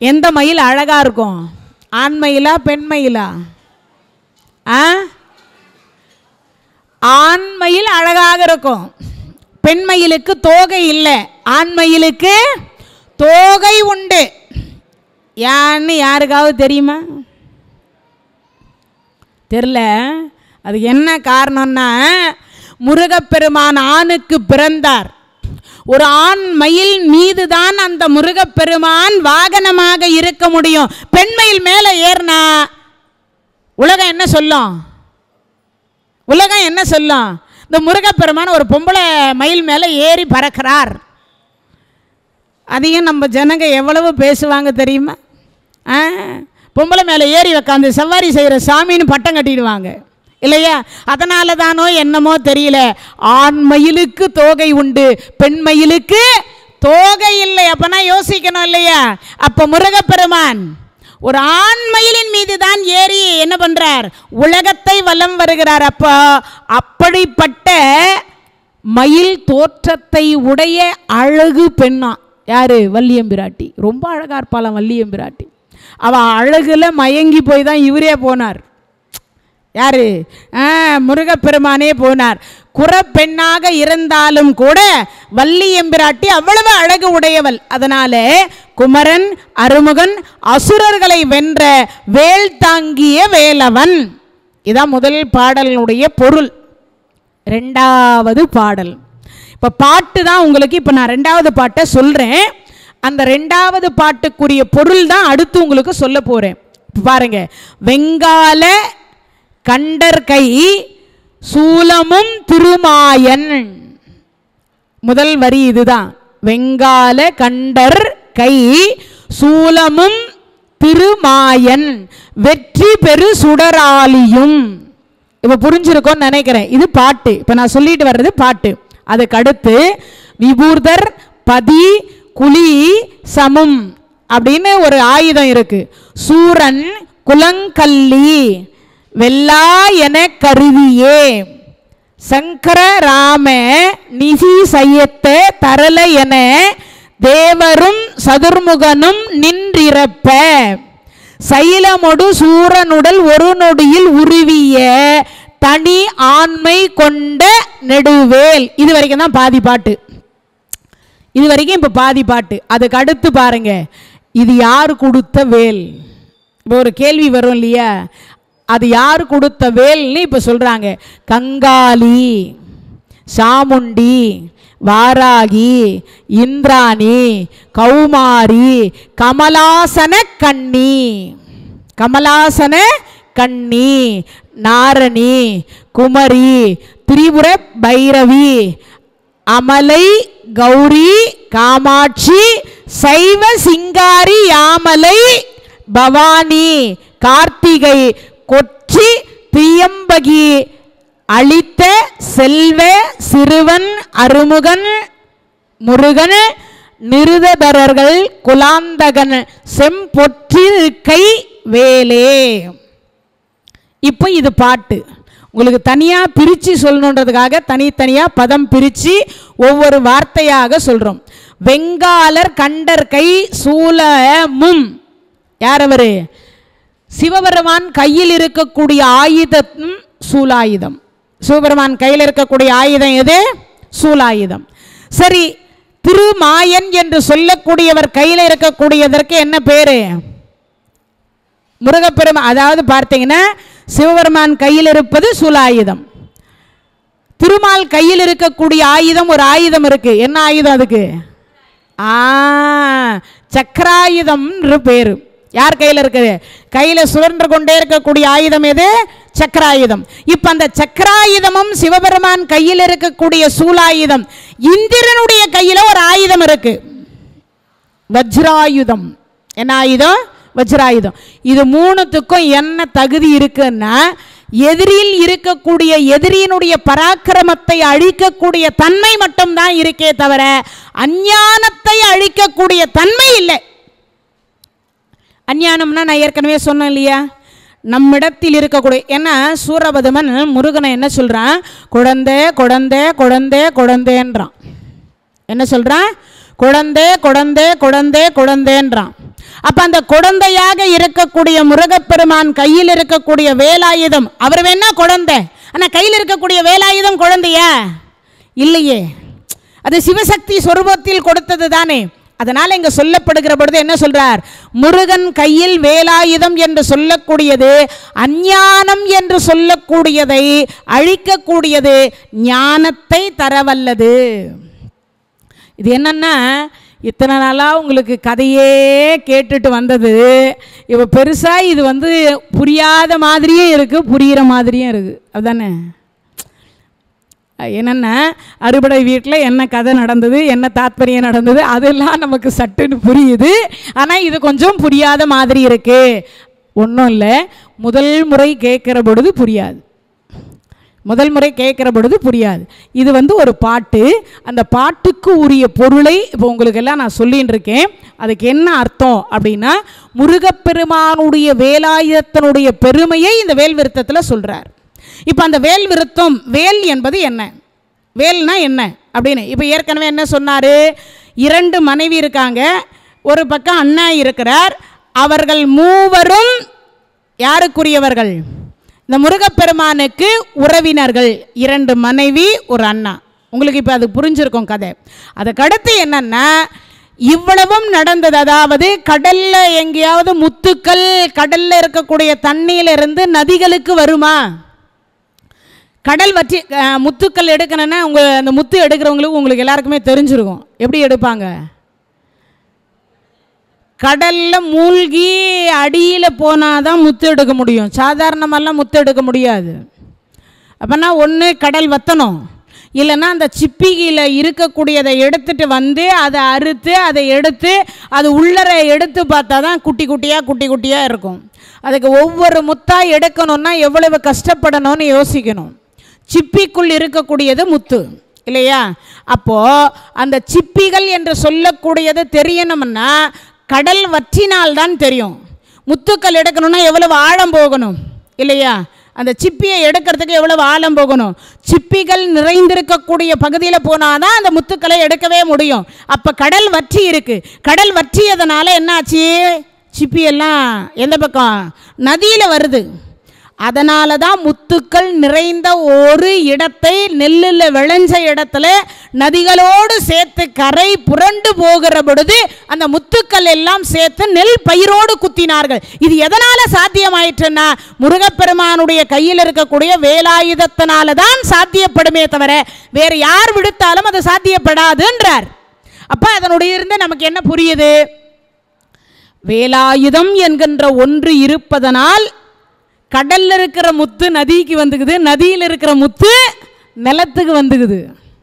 எந்த மயில் அழகா இருக்கும் ஆண் மயிலா பெண் மயிலா ஆ ஆண் மயில் அழகாக இருக்கும் பெண் மயிலுக்கு தோகை இல்லை ஆண் மயிலுக்கு தோகை உண்டு யான்னு யாருக்காவது தெரியுமா தெரில அது என்ன காரணம்னா முருகப்பெருமான் ஆணுக்கு பிறந்தார் ஒரு ஆண் மயில் மீது தான் அந்த முருகப்பெருமான் வாகனமாக இருக்க முடியும் பெண் மயில் மேலே ஏறினா உலகம் என்ன சொல்லும் உலகம் என்ன சொல்லும் இந்த முருகப்பெருமான் ஒரு பொம்பளை மயில் மேலே ஏறி பறக்கிறார் அதையும் நம்ம ஜனங்க எவ்வளவு பேசுவாங்க தெரியுமா ஆ பொம்பளை மேலே ஏறி உக்காந்து சவாரி செய்கிற சாமின்னு பட்டம் கட்டிடுவாங்க இல்லையா அதனால தானோ என்னமோ தெரியல ஆண் மயிலுக்கு தோகை உண்டு பெண் மயிலுக்கு தோகை இல்லை அப்பனா யோசிக்கணும் இல்லையா அப்போ முருகப்பெருமான் ஒரு ஆண் மயிலின் மீது தான் ஏறி என்ன பண்றார் உலகத்தை வலம் வருகிறார் அப்போ அப்படிப்பட்ட மயில் தோற்றத்தை உடைய அழகு பெண்ணா யாரு வள்ளியம்பிராட்டி ரொம்ப அழகா இருப்பாளாம் வள்ளியம்பிராட்டி அவ அழகுல மயங்கி போய் தான் இவரே போனார் யாரு ஆ, முருகப்பெருமானே போனார் குறப்பெண்ணாக இருந்தாலும் கூட வள்ளி எம்பிராட்டி அவ்வளவு அழகு உடையவள் அதனால குமரன் அருமுகன் அசுரர்களை வென்ற வேல் தாங்கிய வேலவன் இதான் முதல் பாடலினுடைய பொருள் ரெண்டாவது பாடல் இப்போ பாட்டு தான் உங்களுக்கு இப்போ நான் ரெண்டாவது பாட்டை சொல்கிறேன் அந்த ரெண்டாவது பாட்டுக்குரிய பொருள் தான் அடுத்து உங்களுக்கு சொல்ல போகிறேன் பாருங்க வெங்கால கண்டர் கை சூலமும் திருமாயன் முதல் வரி இதுதான் வெங்கால கண்டர் கை சூலமும் திருமாயன் வெற்றி பெரு சுடராலியும் இப்போ புரிஞ்சிருக்கும்னு நினைக்கிறேன் இது பாட்டு இப்போ நான் சொல்லிட்டு வர்றது பாட்டு அதுக்கு அடுத்து விபூர்தர் பதி குலி சமும் அப்படின்னு ஒரு ஆயுதம் இருக்கு சூரன் குலங்கல்லி வெல்லா என கருதியே சங்கர ராம நிசி செய்யத்த தரல என தேவரும் சதுர்முகனும் நின்றிரப்ப சைலமொடு சூரனுடல் ஒரு நொடியில் உருவிய தனி ஆண்மை கொண்ட நெடுவேல் இது வரைக்கும் தான் பாதி பாட்டு இது வரைக்கும் இப்போ பாதி பாட்டு அதுக்கு அடுத்து பாருங்க இது யார் கொடுத்த வேல் இப்போ ஒரு கேள்வி வரும் இல்லையா அது யார் கொடுத்த வேல்னு இப்போ சொல்கிறாங்க கங்காளி சாமுண்டி வாராகி இந்திராணி கௌமாரி கமலாசன கண்ணி கமலாசன கண்ணி நாரணி குமரி திரிபுர பைரவி அமலை கௌரி காமாட்சி சைவ சிங்காரி யாமலை பவானி கார்த்திகை கொச்சி திரியம்பகி அளித்த செல்வ சிறுவன் அருமுகன் முருகன் நிருதரர்கள் குலாந்தகன் செம்பொற்றிருக்கை வேலே இப்போ இது பாட்டு உங்களுக்கு தனியாக பிரித்து சொல்லணுன்றதுக்காக தனித்தனியாக பதம் பிரித்து ஒவ்வொரு வார்த்தையாக சொல்கிறோம் வெங்காலர் கண்டர் கை சூலமும் யார் அவர் சிவபெருமான் கையில் இருக்கக்கூடிய ஆயுதம் சூலாயுதம் சிவபெருமான் கையில் இருக்கக்கூடிய ஆயுதம் எது சூலாயுதம் சரி திருமாயன் என்று சொல்லக்கூடியவர் கையில் இருக்கக்கூடியதற்கு என்ன பேரு முருகப்பெருமான் அதாவது பார்த்தீங்கன்னா சிவபெருமான் கையில் இருப்பது சூலாயுதம் திருமால் கையில் இருக்கக்கூடிய ஆயுதம் ஒரு ஆயுதம் இருக்கு என்ன ஆயுதம் அதுக்கு ஆ சக்கராயுதம்ன்ற பேரு யார் கையில் இருக்குது கையில் சுழன்று கொண்டே இருக்கக்கூடிய ஆயுதம் எது சக்கராயுதம் இப்போ அந்த சக்கராயுதமும் சிவபெருமான் கையில் இருக்கக்கூடிய சூலாயுதம் இந்திரனுடைய கையில் ஒரு ஆயுதம் இருக்கு வஜ்ராயுதம் என்ன ஆயுதம் வஜ்ராயுதம் இது மூணுத்துக்கும் என்ன தகுதி இருக்குன்னா எதிரியில் இருக்கக்கூடிய எதிரியினுடைய பராக்கிரமத்தை அழிக்கக்கூடிய தன்மை மட்டும்தான் இருக்கே தவிர அஞ்ஞானத்தை அழிக்கக்கூடிய தன்மை இல்லை அஞ்ஞானம்னா நான் ஏற்கனவே சொன்னேன் இல்லையா நம்மிடத்தில் இருக்கக்கூடிய ஏன்னா சூரபதமன் முருகனை என்ன சொல்கிறான் குழந்தை குழந்தை குழந்தை குழந்தைன்றான் என்ன சொல்கிறான் குழந்தை குழந்தை குழந்தை குழந்தைன்றான் அப்ப அந்த குழந்தையாக இருக்கக்கூடிய முருகப்பெருமான் கையில் இருக்கக்கூடிய வேலாயுதம் அவர் வேணா குழந்தை ஆனா கையில் இருக்கக்கூடிய வேலாயுதம் குழந்தையா இல்லையே அது சிவசக்தி சொரூபத்தில் கொடுத்தது தானே அதனால் இங்கே சொல்லப்படுகிற பொழுது என்ன சொல்றார் முருகன் கையில் வேலாயுதம் என்று சொல்லக்கூடியது அஞ்ஞானம் என்று சொல்லக்கூடியதை அழிக்கக்கூடியது ஞானத்தை தரவல்லது இது என்னன்னா இத்தனை நாளாக உங்களுக்கு கதையே கேட்டுட்டு வந்தது இப்போ பெருசாக இது வந்து புரியாத மாதிரியும் இருக்குது புரிகிற மாதிரியும் இருக்குது அதுதானே என்னென்ன அறுபடை வீட்டில் என்ன கதை நடந்தது என்ன தாத்பரியம் நடந்தது அதெல்லாம் நமக்கு சட்டுன்னு புரியுது ஆனால் இது கொஞ்சம் புரியாத மாதிரி இருக்குது ஒன்றும் இல்லை முதல் முறை கேட்குற பொழுது புரியாது முதல் முறை கேட்குற பொழுது புரியாது இது வந்து ஒரு பாட்டு அந்த பாட்டுக்கு உரிய பொருளை இப்போ உங்களுக்கெல்லாம் நான் சொல்லின்னு இருக்கேன் அதுக்கு என்ன அர்த்தம் அப்படின்னா முருகப்பெருமானுடைய வேலாயுதத்தினுடைய பெருமையை இந்த வேல் விருத்தத்தில் சொல்கிறார் இப்போ அந்த வேல் விருத்தம் வேல் என்பது என்ன வேல்னா என்ன அப்படின்னு இப்போ ஏற்கனவே என்ன சொன்னார் இரண்டு மனைவி இருக்காங்க ஒரு பக்கம் அண்ணா இருக்கிறார் அவர்கள் மூவரும் யாருக்குரியவர்கள் இந்த முருகப்பெருமானுக்கு உறவினர்கள் இரண்டு மனைவி ஒரு அண்ணா உங்களுக்கு இப்போ அது புரிஞ்சிருக்கும் கதை அதுக்கடுத்து என்னன்னா இவ்வளவும் நடந்தது அதாவது கடல்ல எங்கேயாவது முத்துக்கள் கடல்ல இருக்கக்கூடிய தண்ணியிலிருந்து நதிகளுக்கு வருமா கடல் வற்றி அஹ், முத்துக்கள் எடுக்கணும்னா உங்க அந்த முத்து எடுக்கிறவங்களுக்கு உங்களுக்கு எல்லாருக்குமே தெரிஞ்சிருக்கும் எப்படி எடுப்பாங்க கடல்ல மூழ்கி அடியில் போனால் தான் முத்து எடுக்க முடியும் சாதாரணமெல்லாம் முத்து எடுக்க முடியாது அப்போனா ஒன்று கடல் வத்தணும் இல்லைன்னா அந்த சிப்பிகையில் இருக்கக்கூடியதை எடுத்துட்டு வந்து அதை அறுத்து அதை எடுத்து அது உள்ளரை எடுத்து பார்த்தா தான் குட்டி குட்டியாக குட்டி குட்டியாக இருக்கும் அதுக்கு ஒவ்வொரு முத்தாக எடுக்கணும்னா எவ்வளவு கஷ்டப்படணும்னு யோசிக்கணும் சிப்பிக்குள் இருக்கக்கூடியது முத்து இல்லையா அப்போது அந்த சிப்பிகள் என்று சொல்லக்கூடியது தெரியணும்னா கடல் வற்றினால்தான் தெரியும் முத்துக்கள் எடுக்கணும்னா எவ்வளவு ஆழம் போகணும் இல்லையா அந்த சிப்பியை எடுக்கிறதுக்கு எவ்வளவு ஆழம் போகணும் சிப்பிகள் நிறைந்திருக்கக்கூடிய பகுதியில் போனாதான் அந்த முத்துக்களை எடுக்கவே முடியும் அப்போ கடல் வற்றி இருக்கு கடல் வற்றியதுனால என்னாச்சு சிப்பி எல்லாம் எந்த பக்கம் நதியில் வருது அதனால தான் முத்துக்கள் நிறைந்த ஒரு இடத்தை நெல்லில் விளைஞ்ச இடத்துல நதிகளோடு சேர்த்து கரை புரண்டு போகிற பொழுது அந்த முத்துக்கள் எல்லாம் சேர்த்து நெல் பயிரோடு குத்தினார்கள் இது எதனால சாத்தியமாயிற்றுன்னா முருகப்பெருமானுடைய கையில் இருக்கக்கூடிய வேலாயுதத்தினால தான் சாத்தியப்படுமே தவிர வேறு யார் விடுத்தாலும் அது சாத்தியப்படாதுன்றார் அப்ப அதனுடைய இருந்து நமக்கு என்ன புரியுது வேலாயுதம் என்கின்ற ஒன்று இருப்பதனால் கடல்ல இருக்கிற முத்து நதிக்கு வந்துக்குது நதியில் இருக்கிற முத்து நிலத்துக்கு வந்துக்குது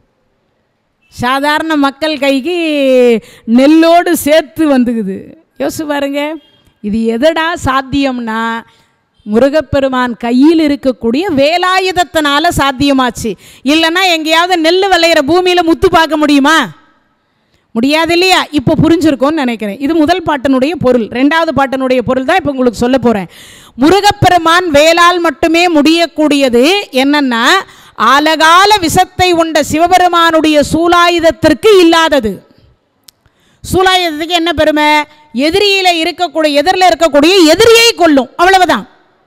சாதாரண மக்கள் கைக்கு நெல்லோடு சேர்த்து வந்துக்குது யோசிச்சு பாருங்க இது எதடா சாத்தியம்னா முருகப்பெருமான் கையில் இருக்கக்கூடிய வேலாயுதத்தினால சாத்தியமாச்சு இல்லைன்னா எங்கேயாவது நெல் விளையிற பூமியில் முத்து பார்க்க முடியுமா முடியாது இல்லையா இப்போ புரிஞ்சிருக்கும்னு நினைக்கிறேன் இது முதல் பாட்டினுடைய பொருள் ரெண்டாவது பாட்டினுடைய பொருள் தான் இப்போ உங்களுக்கு சொல்ல போகிறேன் முருகப்பெருமான் வேளால் மட்டுமே முடியக்கூடியது என்னன்னா ஆலகால விஷத்தை உண்ட சிவபெருமானுடைய சூலாயுதத்திற்கு இல்லாதது சூலாயுதத்துக்கு என்ன பெருமை எதிரியில் இருக்கக்கூடிய எதிரில் இருக்கக்கூடிய எதிரியை கொல்லும் அவ்வளவுதான்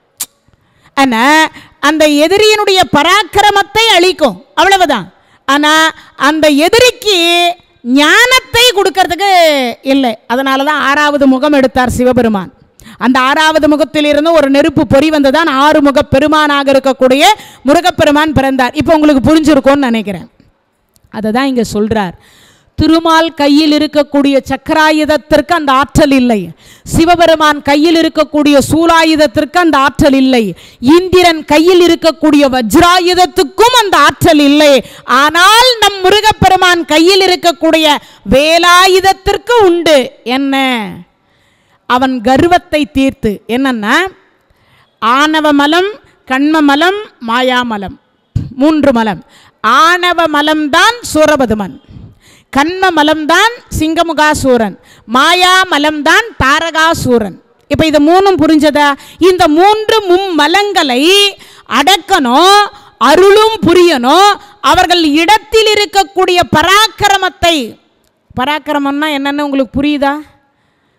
ஆனால் அந்த எதிரியினுடைய பராக்கிரமத்தை அழிக்கும் அவ்வளவுதான் ஆனால் அந்த எதிரிக்கு ஞானத்தை கொடுக்கறதுக்கு இல்லை அதனால தான் ஆறாவது முகம் எடுத்தார் சிவபெருமான் அந்த ஆறாவது முகத்திலிருந்து ஒரு நெருப்பு பொறி வந்துதான் ஆறு முக பெருமானாக இருக்கக்கூடிய முருகப்பெருமான் பிறந்தார் இப்போ உங்களுக்கு புரிஞ்சிருக்கும்னு நினைக்கிறேன் அதை தான் இங்கே சொல்றார் திருமால் கையில் இருக்கக்கூடிய சக்கராயுதத்திற்கு அந்த ஆற்றல் இல்லை சிவபெருமான் கையில் இருக்கக்கூடிய சூலாயுதத்திற்கு அந்த ஆற்றல் இல்லை இந்திரன் கையில் இருக்கக்கூடிய வஜ்ராயுதத்துக்கும் அந்த ஆற்றல் இல்லை ஆனால் நம் முருகப்பெருமான் கையில் இருக்கக்கூடிய வேலாயுதத்திற்கு உண்டு என்ன அவன் கர்வத்தை தீர்த்து என்னன்னா ஆணவ மலம் கண்ம மலம் மாயாமலம் மூன்று மலம் ஆணவ மலம்தான் சூரபதுமன் கண்ம மலம்தான் சிங்கமுகாசூரன் மாயா மலம்தான் தாரகாசூரன் இப்போ இது மூணும் புரிஞ்சதா இந்த மூன்று மும்மலங்களை அடக்கணும் அருளும் புரியணும் அவர்கள் இடத்தில் இருக்கக்கூடிய பராக்கிரமத்தை பராக்கிரமம்னா என்னன்னு உங்களுக்கு புரியுதா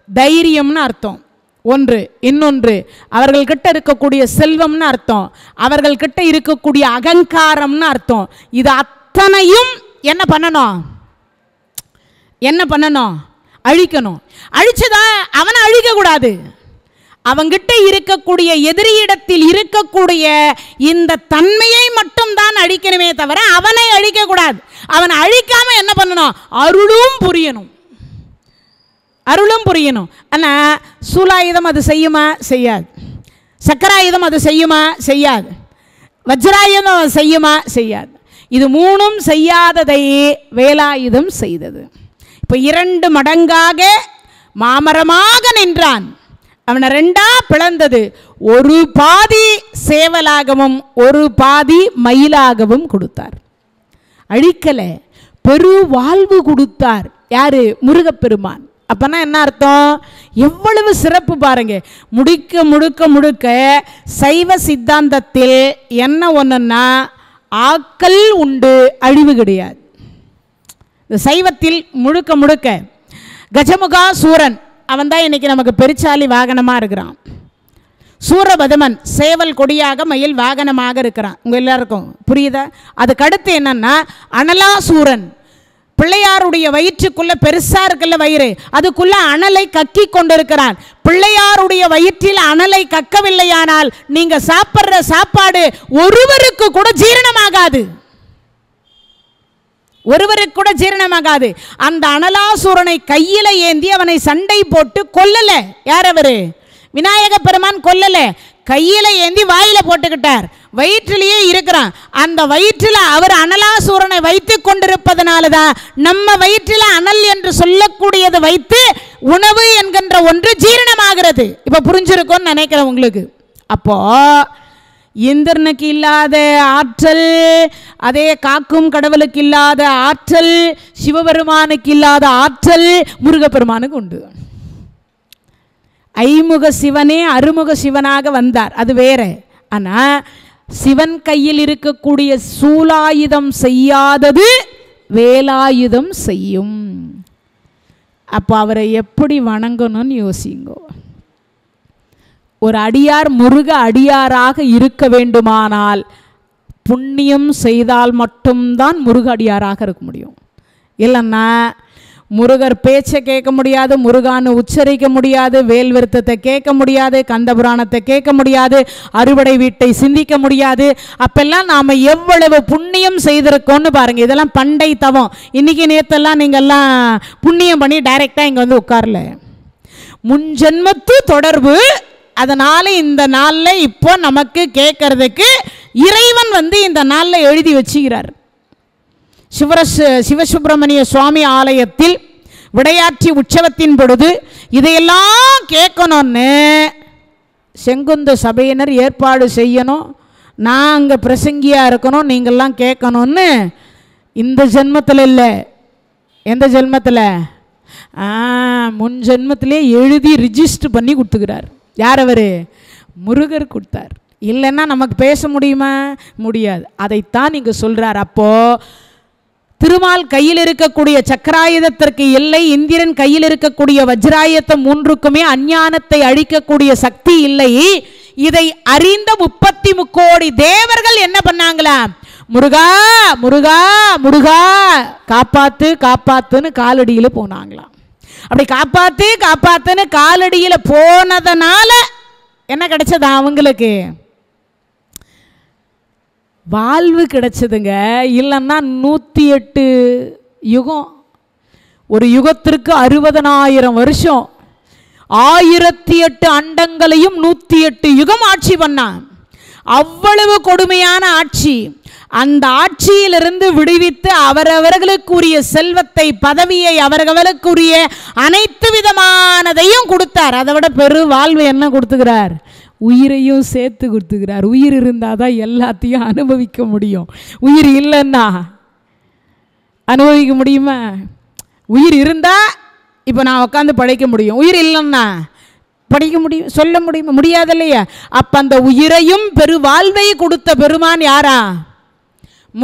தைரியம்னு அர்த்தம் ஒன்று இன்னொன்று அவர்கள்கிட்ட இருக்கக்கூடிய செல்வம்னு அர்த்தம் அவர்கள்கிட்ட இருக்கக்கூடிய அகங்காரம்னு அர்த்தம் இது அத்தனையும் என்ன பண்ணணும் என்ன பண்ணணும் அழிக்கணும் அழிச்சதா அவனை அழிக்கக்கூடாது அவங்கிட்ட இருக்கக்கூடிய எதிரியிடத்தில் இருக்கக்கூடிய இந்த தன்மையை மட்டும்தான் அழிக்கணுமே தவிர அவனை அழிக்கக்கூடாது அவனை அழிக்காம என்ன பண்ணணும் அருளும் புரியணும் அருளும் புரியணும் ஆனால் சூலாயுதம் அது செய்யுமா செய்யாது சக்கராயுதம் அது செய்யுமா செய்யாது வஜ்ராயுதம் அது செய்யுமா செய்யாது இது மூணும் செய்யாததை வேலாயுதம் செய்தது இப்போ இரண்டு மடங்காக மாமரமாக நின்றான் அவனை ரெண்டா பிளந்தது ஒரு பாதி சேவலாகவும் ஒரு பாதி மயிலாகவும் கொடுத்தார் அழிக்கலை பெரு வாழ்வு கொடுத்தார் யாரு முருகப்பெருமான் அப்பனா என்ன அர்த்தம் எவ்வளவு சிறப்பு பாருங்க முடுக்க முடுக்க முடுக்க சைவ சித்தாந்தத்தில் என்ன ஒன்றுன்னா ஆக்கல் உண்டு அழிவு கிடையாது இந்த சைவத்தில் முழுக்க முழுக்க கஜமுகா சூரன் அவன் தான் இன்னைக்கு நமக்கு பெருச்சாலி வாகனமாக இருக்கிறான் சூரபதமன் சேவல் கொடியாக மயில் வாகனமாக இருக்கிறான் உங்க எல்லாருக்கும் புரியுதா அதுக்கு அடுத்து என்னன்னா அனலாசூரன் பிள்ளையாருடைய வயிற்றுக்குள்ள பெருசா இருக்குல்ல வயிறு அதுக்குள்ள அனலை கக்கி கொண்டிருக்கிறான் பிள்ளையாருடைய வயிற்றில் அனலை கக்கவில்லையானால் நீங்க சாப்பிட்ற சாப்பாடு ஒருவருக்கு கூட ஜீரணமாகாது ஒருவருக்கு கூட ஜீரணமாகாது அந்த அனலாசூரனை கையில ஏந்தி அவனை சண்டை போட்டு கொல்லல யார் அவரு விநாயக பெருமான் கொல்லல கையில ஏந்தி வாயில போட்டுக்கிட்டார் வயிற்றிலேயே இருக்கிறான் அந்த வயிற்றில் அவர் அனலாசூரனை வைத்து கொண்டிருப்பதனால தான் நம்ம வயிற்றில் அனல் என்று சொல்லக்கூடியது வைத்து உணவு என்கின்ற ஒன்று ஜீரணமாகிறது இப்போ புரிஞ்சிருக்கும்னு நினைக்கிறேன் உங்களுக்கு அப்போ இந்திரனுக்கு இல்லாத ஆற்றல் அதே காக்கும் கடவுளுக்கு இல்லாத ஆற்றல் சிவபெருமானுக்கு இல்லாத ஆற்றல் முருகப்பெருமானுக்கு உண்டு ஐமுக சிவனே அருமுக சிவனாக வந்தார் அது வேற ஆனால் சிவன் கையில் இருக்கக்கூடிய சூலாயுதம் செய்யாதது வேலாயுதம் செய்யும் அப்போ அவரை எப்படி வணங்கணும்னு யோசிங்கோ ஒரு அடியார் முருக அடியாராக இருக்க வேண்டுமானால் புண்ணியம் செய்தால் மட்டும்தான் முருக அடியாராக இருக்க முடியும் இல்லைன்னா முருகர் பேச்சை கேட்க முடியாது முருகான்னு உச்சரிக்க முடியாது வேல் விருத்தத்தை கேட்க முடியாது கந்தபுராணத்தை கேட்க முடியாது அறுவடை வீட்டை சிந்திக்க முடியாது அப்பெல்லாம் நாம் எவ்வளவு புண்ணியம் செய்திருக்கோம்னு பாருங்கள் இதெல்லாம் பண்டை தவம் இன்றைக்கி நேற்றெல்லாம் நீங்கள்லாம் புண்ணியம் பண்ணி டைரெக்டாக இங்கே வந்து உட்காரல முன்ஜென்மத்து தொடர்பு அதனால் இந்த நாளில் இப்போ நமக்கு கேட்கறதுக்கு இறைவன் வந்து இந்த நாளில் எழுதி வச்சுக்கிறார் சிவரஸ் சிவசுப்பிரமணிய சுவாமி ஆலயத்தில் விடையாட்சி உற்சவத்தின் பொழுது இதையெல்லாம் கேட்கணும்னு செங்குந்த சபையினர் ஏற்பாடு செய்யணும் நான் அங்கே பிரசங்கியாக இருக்கணும் நீங்கள்லாம் கேட்கணும்னு இந்த ஜென்மத்தில் இல்லை எந்த ஜென்மத்தில் ஆ முன் ஜென்மத்திலே எழுதி ரிஜிஸ்டர் பண்ணி கொடுத்துக்கிறார் யார் அவர் முருகர் கொடுத்தார் இல்லைன்னா நமக்கு பேச முடியுமா முடியாது அதைத்தான் இங்கே சொல்கிறார் அப்போது திருமால் கையில் இருக்கக்கூடிய சக்கராயுதத்திற்கு இல்லை இந்திரன் கையில் இருக்கக்கூடிய வஜ்ராயுதம் மூன்றுக்குமே அஞ்ஞானத்தை அழிக்கக்கூடிய சக்தி இல்லை இதை அறிந்த முப்பத்தி முக்கோடி தேவர்கள் என்ன பண்ணாங்களா முருகா முருகா முருகா காப்பாத்து காப்பாத்துன்னு காலடியில் போனாங்களாம் அப்படி காப்பாத்து காப்பாத்துன்னு காலடியில் போனதுனால என்ன கிடைச்சதா அவங்களுக்கு வாழ்வு கிடைச்சதுங்க இல்லைன்னா நூற்றி எட்டு யுகம் ஒரு யுகத்திற்கு அறுபதனாயிரம் வருஷம் ஆயிரத்தி எட்டு அண்டங்களையும் நூற்றி எட்டு யுகம் ஆட்சி பண்ணான் அவ்வளவு கொடுமையான ஆட்சி அந்த ஆட்சியிலிருந்து விடுவித்து அவரவர்களுக்குரிய செல்வத்தை பதவியை அவரவர்களுக்குரிய அனைத்து விதமானதையும் கொடுத்தார் அதை விட பெரு வாழ்வு என்ன கொடுத்துக்கிறார் உயிரையும் சேர்த்து கொடுத்துக்கிறார் உயிர் இருந்தால் தான் எல்லாத்தையும் அனுபவிக்க முடியும் உயிர் இல்லைன்னா அனுபவிக்க முடியுமா உயிர் இருந்தால் இப்போ நான் உட்காந்து படைக்க முடியும் உயிர் இல்லைன்னா படிக்க முடியும் சொல்ல முடியுமா முடியாது இல்லையா அப்போ அந்த உயிரையும் பெரு வாழ்வை கொடுத்த பெருமான் யாரா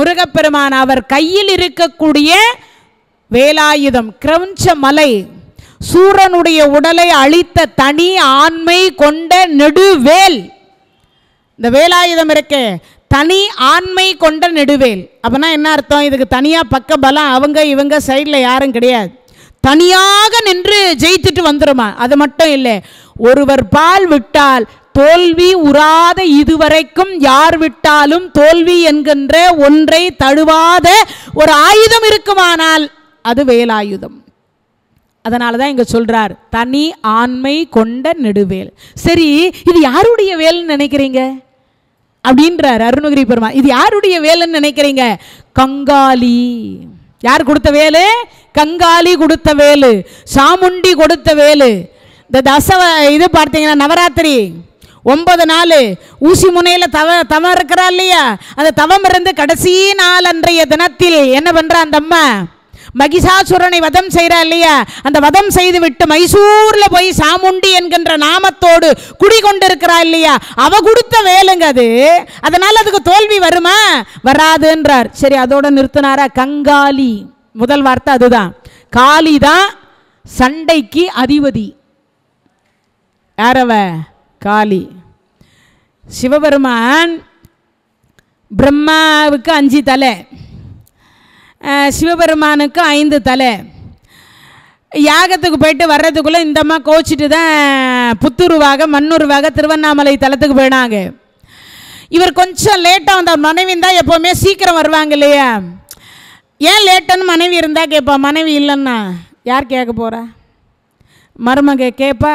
முருகப்பெருமான் அவர் கையில் இருக்கக்கூடிய வேலாயுதம் கிரௌஞ்ச மலை சூரனுடைய உடலை அழித்த தனி ஆண்மை கொண்ட நெடுவேல் இந்த வேலாயுதம் இருக்கே தனி ஆண்மை கொண்ட நெடுவேல் அப்பனா என்ன அர்த்தம் இதுக்கு தனியாக பக்க பலம் அவங்க இவங்க சைடில் யாரும் கிடையாது தனியாக நின்று ஜெயித்துட்டு வந்துருமா அது மட்டும் இல்லை ஒருவர் பால் விட்டால் தோல்வி உறாத இதுவரைக்கும் யார் விட்டாலும் தோல்வி என்கின்ற ஒன்றை தழுவாத ஒரு ஆயுதம் இருக்குமானால் அது வேலாயுதம் அதனால தான் இங்கே சொல்றார் தனி ஆண்மை கொண்ட நெடுவேல் சரி இது யாருடைய வேல்னு நினைக்கிறீங்க அப்படின்றார் அருணகிரி பெருமா இது யாருடைய வேலுன்னு நினைக்கிறீங்க கங்காளி யார் கொடுத்த வேலு கங்காளி கொடுத்த வேலு சாமுண்டி கொடுத்த வேலு இந்த தசவ இது பார்த்தீங்கன்னா நவராத்திரி ஒன்பது நாள் ஊசி முனையில் தவ தவம் இருக்கிறா இல்லையா அந்த தவம் இருந்து கடைசி நாள் அன்றைய தினத்தில் என்ன பண்ணுறா அந்த அம்மா மகிஷாசுரனை வதம் செய்கிறா இல்லையா அந்த வதம் செய்து விட்டு மைசூர்ல போய் சாமுண்டி என்கின்ற நாமத்தோடு குடிகொண்டிருக்கிறா இல்லையா அவ கொடுத்த வேலுங்க அது அதனால அதுக்கு தோல்வி வருமா வராதுன்றார் சரி அதோட நிறுத்தினாரா கங்காளி முதல் வார்த்தை அதுதான் காளி தான் சண்டைக்கு அதிபதி யாரவ காளி சிவபெருமான் பிரம்மாவுக்கு அஞ்சு தலை அஹ், சிவபெருமானுக்கு ஐந்து தலை யாகத்துக்கு போயிட்டு வர்றதுக்குள்ளே இந்த அம்மா கோச்சிட்டு தான் புத்துருவாக மண்ணுருவாக திருவண்ணாமலை தலத்துக்கு போயினாங்க இவர் கொஞ்சம் லேட்டாக வந்தார் மனைவி இருந்தால் எப்போவுமே சீக்கிரம் வருவாங்க இல்லையா ஏன் லேட்டுன்னு மனைவி இருந்தால் கேட்பா மனைவி இல்லைன்னா யார் கேட்க போகிறா மருமக கேட்பா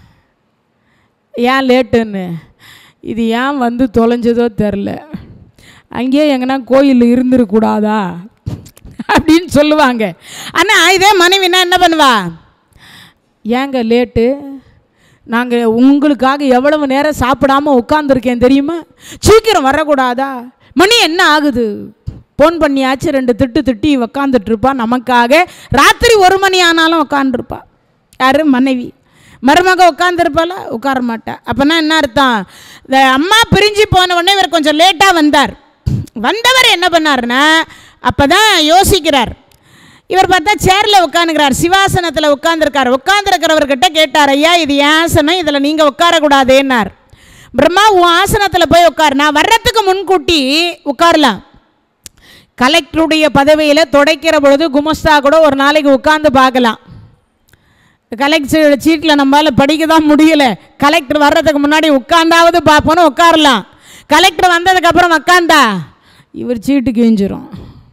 ஏன் லேட்டுன்னு இது ஏன் வந்து தொலைஞ்சதோ தெரில அங்கேயே எங்கன்னா கோயில் இருந்துருக்கூடாதா அப்படின்னு சொல்லுவாங்க ஆனால் இதே மனைவினா என்ன பண்ணுவா ஏங்க லேட்டு நாங்கள் உங்களுக்காக எவ்வளவு நேரம் சாப்பிடாம உட்காந்துருக்கேன் தெரியுமா சீக்கிரம் வரக்கூடாதா மணி என்ன ஆகுது ஃபோன் பண்ணியாச்சு ரெண்டு திட்டு திட்டி உக்காந்துட்டு இருப்பா நமக்காக ராத்திரி ஒரு மணி ஆனாலும் உட்காந்துருப்பா யாரு மனைவி மருமக உட்காந்துருப்பாள உட்கார மாட்டா அப்போனா என்ன அர்த்தம் இந்த அம்மா பிரிஞ்சு போன உடனே இவர் கொஞ்சம் லேட்டாக வந்தார் வந்தவர் என்ன பண்ணாருன்னா அப்போ தான் யோசிக்கிறார் இவர் பார்த்தா சேரில் உட்காந்துக்கிறார் சிவாசனத்தில் உட்காந்துருக்கார் உட்காந்துருக்கிறவர்கிட்ட கேட்டார் ஐயா இது என் ஆசனம் இதில் நீங்கள் உட்காரக்கூடாதேன்னார் பிரம்மா உன் ஆசனத்தில் போய் உட்கார் நான் வர்றதுக்கு முன்கூட்டி உட்காரலாம் கலெக்டருடைய பதவியில் துடைக்கிற பொழுது குமஸ்தா கூட ஒரு நாளைக்கு உட்காந்து பார்க்கலாம் கலெக்டர் சீட்டில் நம்மளால் படிக்க தான் முடியல கலெக்டர் வர்றதுக்கு முன்னாடி உட்காந்தாவது பார்ப்போன்னு உட்காரலாம் கலெக்டர் வந்ததுக்கப்புறம் உட்காந்தா இவர் சீட்டு கிழிஞ்சிரும்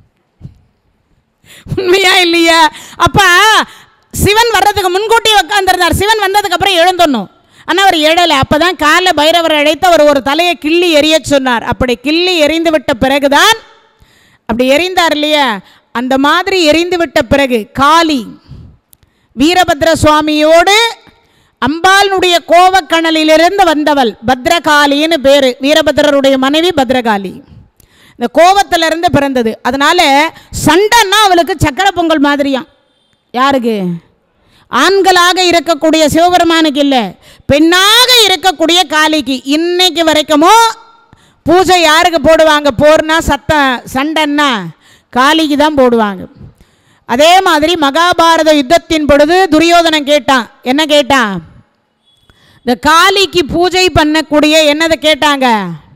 உண்மையா இல்லையா அப்போ சிவன் வர்றதுக்கு முன்கூட்டியே உட்காந்துருந்தார் சிவன் வந்ததுக்கு அப்புறம் எழுந்தணும் ஆனால் அவர் எழலை அப்போ தான் கால பைரவர் அழைத்து அவர் ஒரு தலையை கிள்ளி எரிய சொன்னார் அப்படி கிள்ளி எரிந்து விட்ட பிறகுதான் அப்படி எரிந்தார் இல்லையா அந்த மாதிரி எரிந்து விட்ட பிறகு காளி வீரபத்ர சுவாமியோடு அம்பாளுடைய கோவக்கணலிலிருந்து வந்தவள் பத்ரகாளின்னு பேர் வீரபத்ரருடைய மனைவி பத்ரகாளி இந்த கோவத்திலிருந்து பிறந்தது அதனால சண்டைன்னா அவளுக்கு சக்கரை பொங்கல் மாதிரியாம் யாருக்கு ஆண்களாக இருக்கக்கூடிய சிவபெருமானுக்கு இல்லை பெண்ணாக இருக்கக்கூடிய காளிக்கு இன்னைக்கு வரைக்குமோ பூஜை யாருக்கு போடுவாங்க போர்னா சத்தம் சண்டைன்னா காளிக்கு தான் போடுவாங்க அதே மாதிரி மகாபாரத யுத்தத்தின் பொழுது துரியோதனன் கேட்டான் என்ன கேட்டான் இந்த காளிக்கு பூஜை பண்ணக்கூடிய என்னதை கேட்டாங்க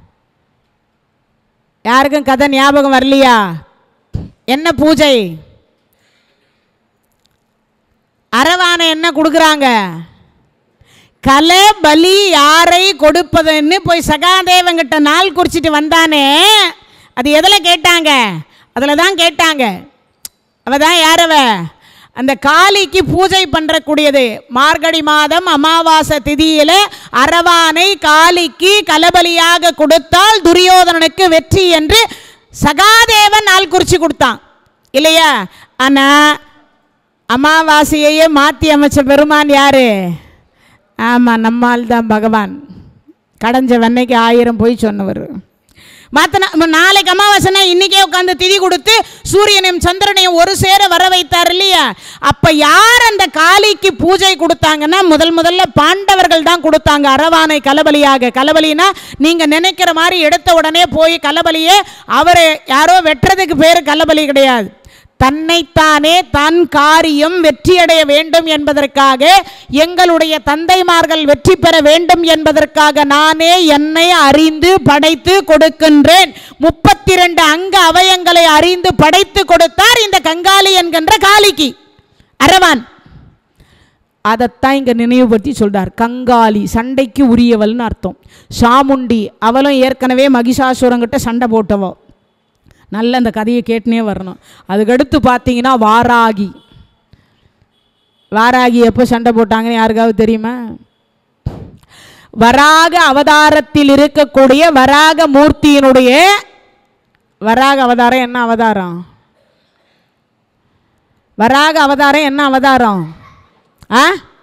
யாருக்கும் கதை ஞாபகம் வரலையா என்ன பூஜை அரவானை என்ன கொடுக்குறாங்க கலை பலி யாரை கொடுப்பதுன்னு போய் சகாதேவங்கிட்ட நாள் குறிச்சிட்டு வந்தானே அது எதில் கேட்டாங்க அதில் தான் கேட்டாங்க அவ தான் யாரவ அந்த காளிக்கு பூஜை பண்ணுறக்கூடியது மார்கழி மாதம் அமாவாசை திதியில் அரவானை காளிக்கு கலபலியாக கொடுத்தால் துரியோதனனுக்கு வெற்றி என்று சகாதேவன் நாள் குறித்து கொடுத்தான் இல்லையா ஆனால் அமாவாசையையே மாற்றி அமைச்ச பெருமான் யாரு ஆமாம் நம்மால் தான் பகவான் கடைஞ்ச வெண்ணைக்கு ஆயிரம் போய் சொன்னவர் மாத்தனா நாளைக்கு அமாவாசைனா இன்னைக்கே உட்காந்து திதி கொடுத்து சூரியனையும் சந்திரனையும் ஒரு சேர வர வைத்தார் இல்லையா அப்ப யார் அந்த காளிக்கு பூஜை கொடுத்தாங்கன்னா முதல் முதல்ல பாண்டவர்கள் தான் கொடுத்தாங்க அரவானை கலபலியாக கலபலினா நீங்க நினைக்கிற மாதிரி எடுத்த உடனே போய் கலபலியே அவர் யாரோ வெட்டுறதுக்கு பேர் கலபலி கிடையாது தன்னைத்தானே தன் காரியம் வெற்றியடைய வேண்டும் என்பதற்காக எங்களுடைய தந்தைமார்கள் வெற்றி பெற வேண்டும் என்பதற்காக நானே என்னை அறிந்து படைத்து கொடுக்கின்றேன் முப்பத்தி ரெண்டு அங்க அவயங்களை அறிந்து படைத்து கொடுத்தார் இந்த கங்காளி என்கின்ற காளிக்கு அரவான் அதைத்தான் இங்கே நினைவுபடுத்தி சொல்றார் கங்காளி சண்டைக்கு உரியவள்னு அர்த்தம் சாமுண்டி அவளும் ஏற்கனவே மகிஷாசுரங்கிட்ட சண்டை போட்டவோ நல்ல அந்த கதையை கேட்டுனே வரணும் அதுக்கடுத்து பார்த்தீங்கன்னா வாராகி வாராகி எப்போ சண்டை போட்டாங்கன்னு யாருக்காவது தெரியுமா வராக அவதாரத்தில் இருக்கக்கூடிய வராக மூர்த்தியினுடைய வராக அவதாரம் என்ன அவதாரம் வராக அவதாரம் என்ன அவதாரம் ஆ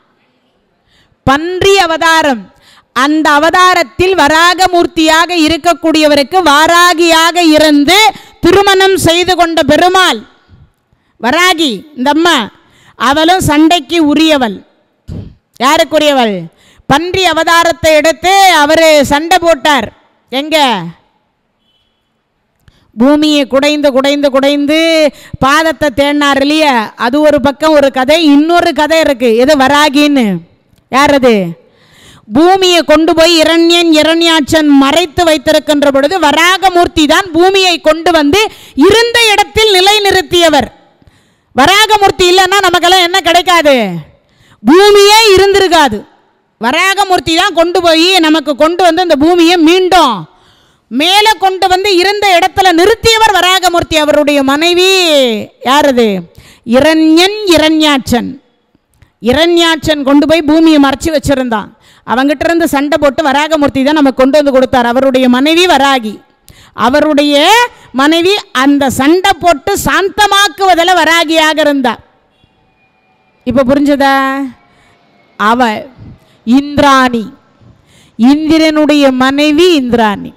பன்றி அவதாரம் அந்த அவதாரத்தில் வராகமூர்த்தியாக இருக்கக்கூடியவருக்கு வாராகியாக இருந்து திருமணம் செய்து கொண்ட பெருமாள் வராகி இந்த அம்மா அவளும் சண்டைக்கு உரியவள் யாருக்குரியவள் பன்றி அவதாரத்தை எடுத்து அவர் சண்டை போட்டார் எங்க பூமியை குடைந்து குடைந்து குடைந்து பாதத்தை தேடினார் இல்லையா அது ஒரு பக்கம் ஒரு கதை இன்னொரு கதை இருக்கு எது வராகின்னு யார் அது பூமியை கொண்டு போய் இரண்யன் இரண்யாட்சன் மறைத்து வைத்திருக்கின்ற பொழுது வராகமூர்த்தி தான் பூமியை கொண்டு வந்து இருந்த இடத்தில் நிலைநிறுத்தியவர் வராகமூர்த்தி இல்லைன்னா நமக்கெல்லாம் என்ன கிடைக்காது பூமியே இருந்திருக்காது வராகமூர்த்தி தான் கொண்டு போய் நமக்கு கொண்டு வந்து அந்த பூமியை மீண்டும் மேலே கொண்டு வந்து இருந்த இடத்துல நிறுத்தியவர் வராகமூர்த்தி அவருடைய மனைவி யார் அது இரண்யன் இரண்யாட்சன் இரண்யாட்சன் கொண்டு போய் பூமியை மறைச்சி வச்சிருந்தான் அவங்கிட்ட இருந்து சண்டை போட்டு வராகமூர்த்தி தான் நமக்கு கொண்டு வந்து கொடுத்தார் அவருடைய மனைவி வராகி அவருடைய மனைவி அந்த சண்டை போட்டு சாந்தமாக்குவதில் வராகியாக இருந்தா இப்போ புரிஞ்சதா அவ இந்திராணி இந்திரனுடைய மனைவி இந்திராணி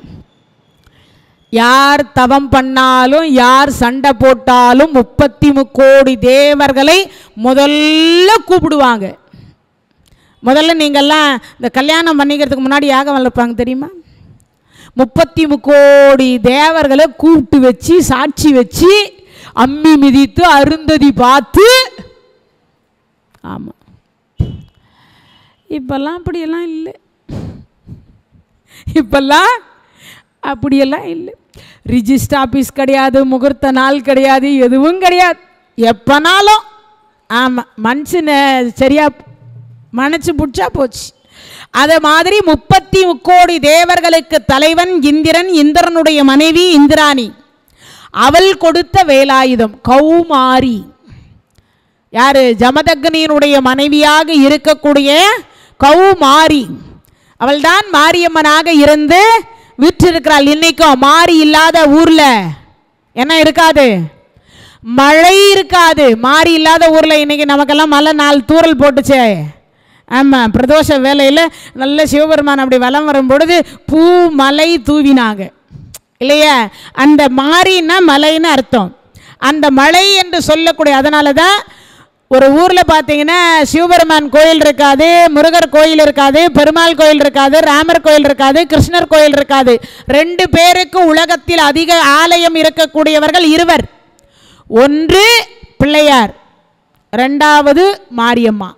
யார் தவம் பண்ணாலும் யார் சண்டை போட்டாலும் முப்பத்தி முக்கோடி தேவர்களை முதல்ல கூப்பிடுவாங்க முதல்ல நீங்கள்லாம் இந்த கல்யாணம் பண்ணிக்கிறதுக்கு முன்னாடி யாகம் வளர்ப்பாங்க தெரியுமா முப்பத்தி முக்கோடி தேவர்களை கூப்பிட்டு வச்சு சாட்சி வச்சு அம்மி மிதித்து அருந்ததி பார்த்து ஆமாம் இப்பெல்லாம் அப்படியெல்லாம் இல்லை இப்பெல்லாம் அப்படியெல்லாம் இல்லை ரிஜிஸ்டர் ஆஃபீஸ் கிடையாது முகூர்த்த நாள் கிடையாது எதுவும் கிடையாது எப்போனாலும் ஆமாம் மனுஷனை சரியா மனசு பிடிச்சா போச்சு அதை மாதிரி முப்பத்தி முக்கோடி தேவர்களுக்கு தலைவன் இந்திரன் இந்திரனுடைய மனைவி இந்திராணி அவள் கொடுத்த வேலாயுதம் கௌமாரி யாரு ஜமதக்னியினுடைய மனைவியாக இருக்கக்கூடிய கௌமாரி அவள்தான் மாரியம்மனாக இருந்து விற்றிருக்கிறாள் இன்னைக்கும் மாறி இல்லாத ஊர்ல என்ன இருக்காது மழை இருக்காது மாறி இல்லாத ஊரில் இன்னைக்கு நமக்கெல்லாம் மழை நாலு தூறல் போட்டுச்சே ஆமாம் பிரதோஷ வேலையில் நல்ல சிவபெருமான் அப்படி வலம் வரும் பொழுது பூ மலை தூவினாங்க இல்லையா அந்த மாறின்னா மலைன்னு அர்த்தம் அந்த மலை என்று சொல்லக்கூடிய அதனால தான் ஒரு ஊரில் பார்த்தீங்கன்னா சிவபெருமான் கோயில் இருக்காது முருகர் கோயில் இருக்காது பெருமாள் கோயில் இருக்காது ராமர் கோயில் இருக்காது கிருஷ்ணர் கோயில் இருக்காது ரெண்டு பேருக்கு உலகத்தில் அதிக ஆலயம் இருக்கக்கூடியவர்கள் இருவர் ஒன்று பிள்ளையார் ரெண்டாவது மாரியம்மா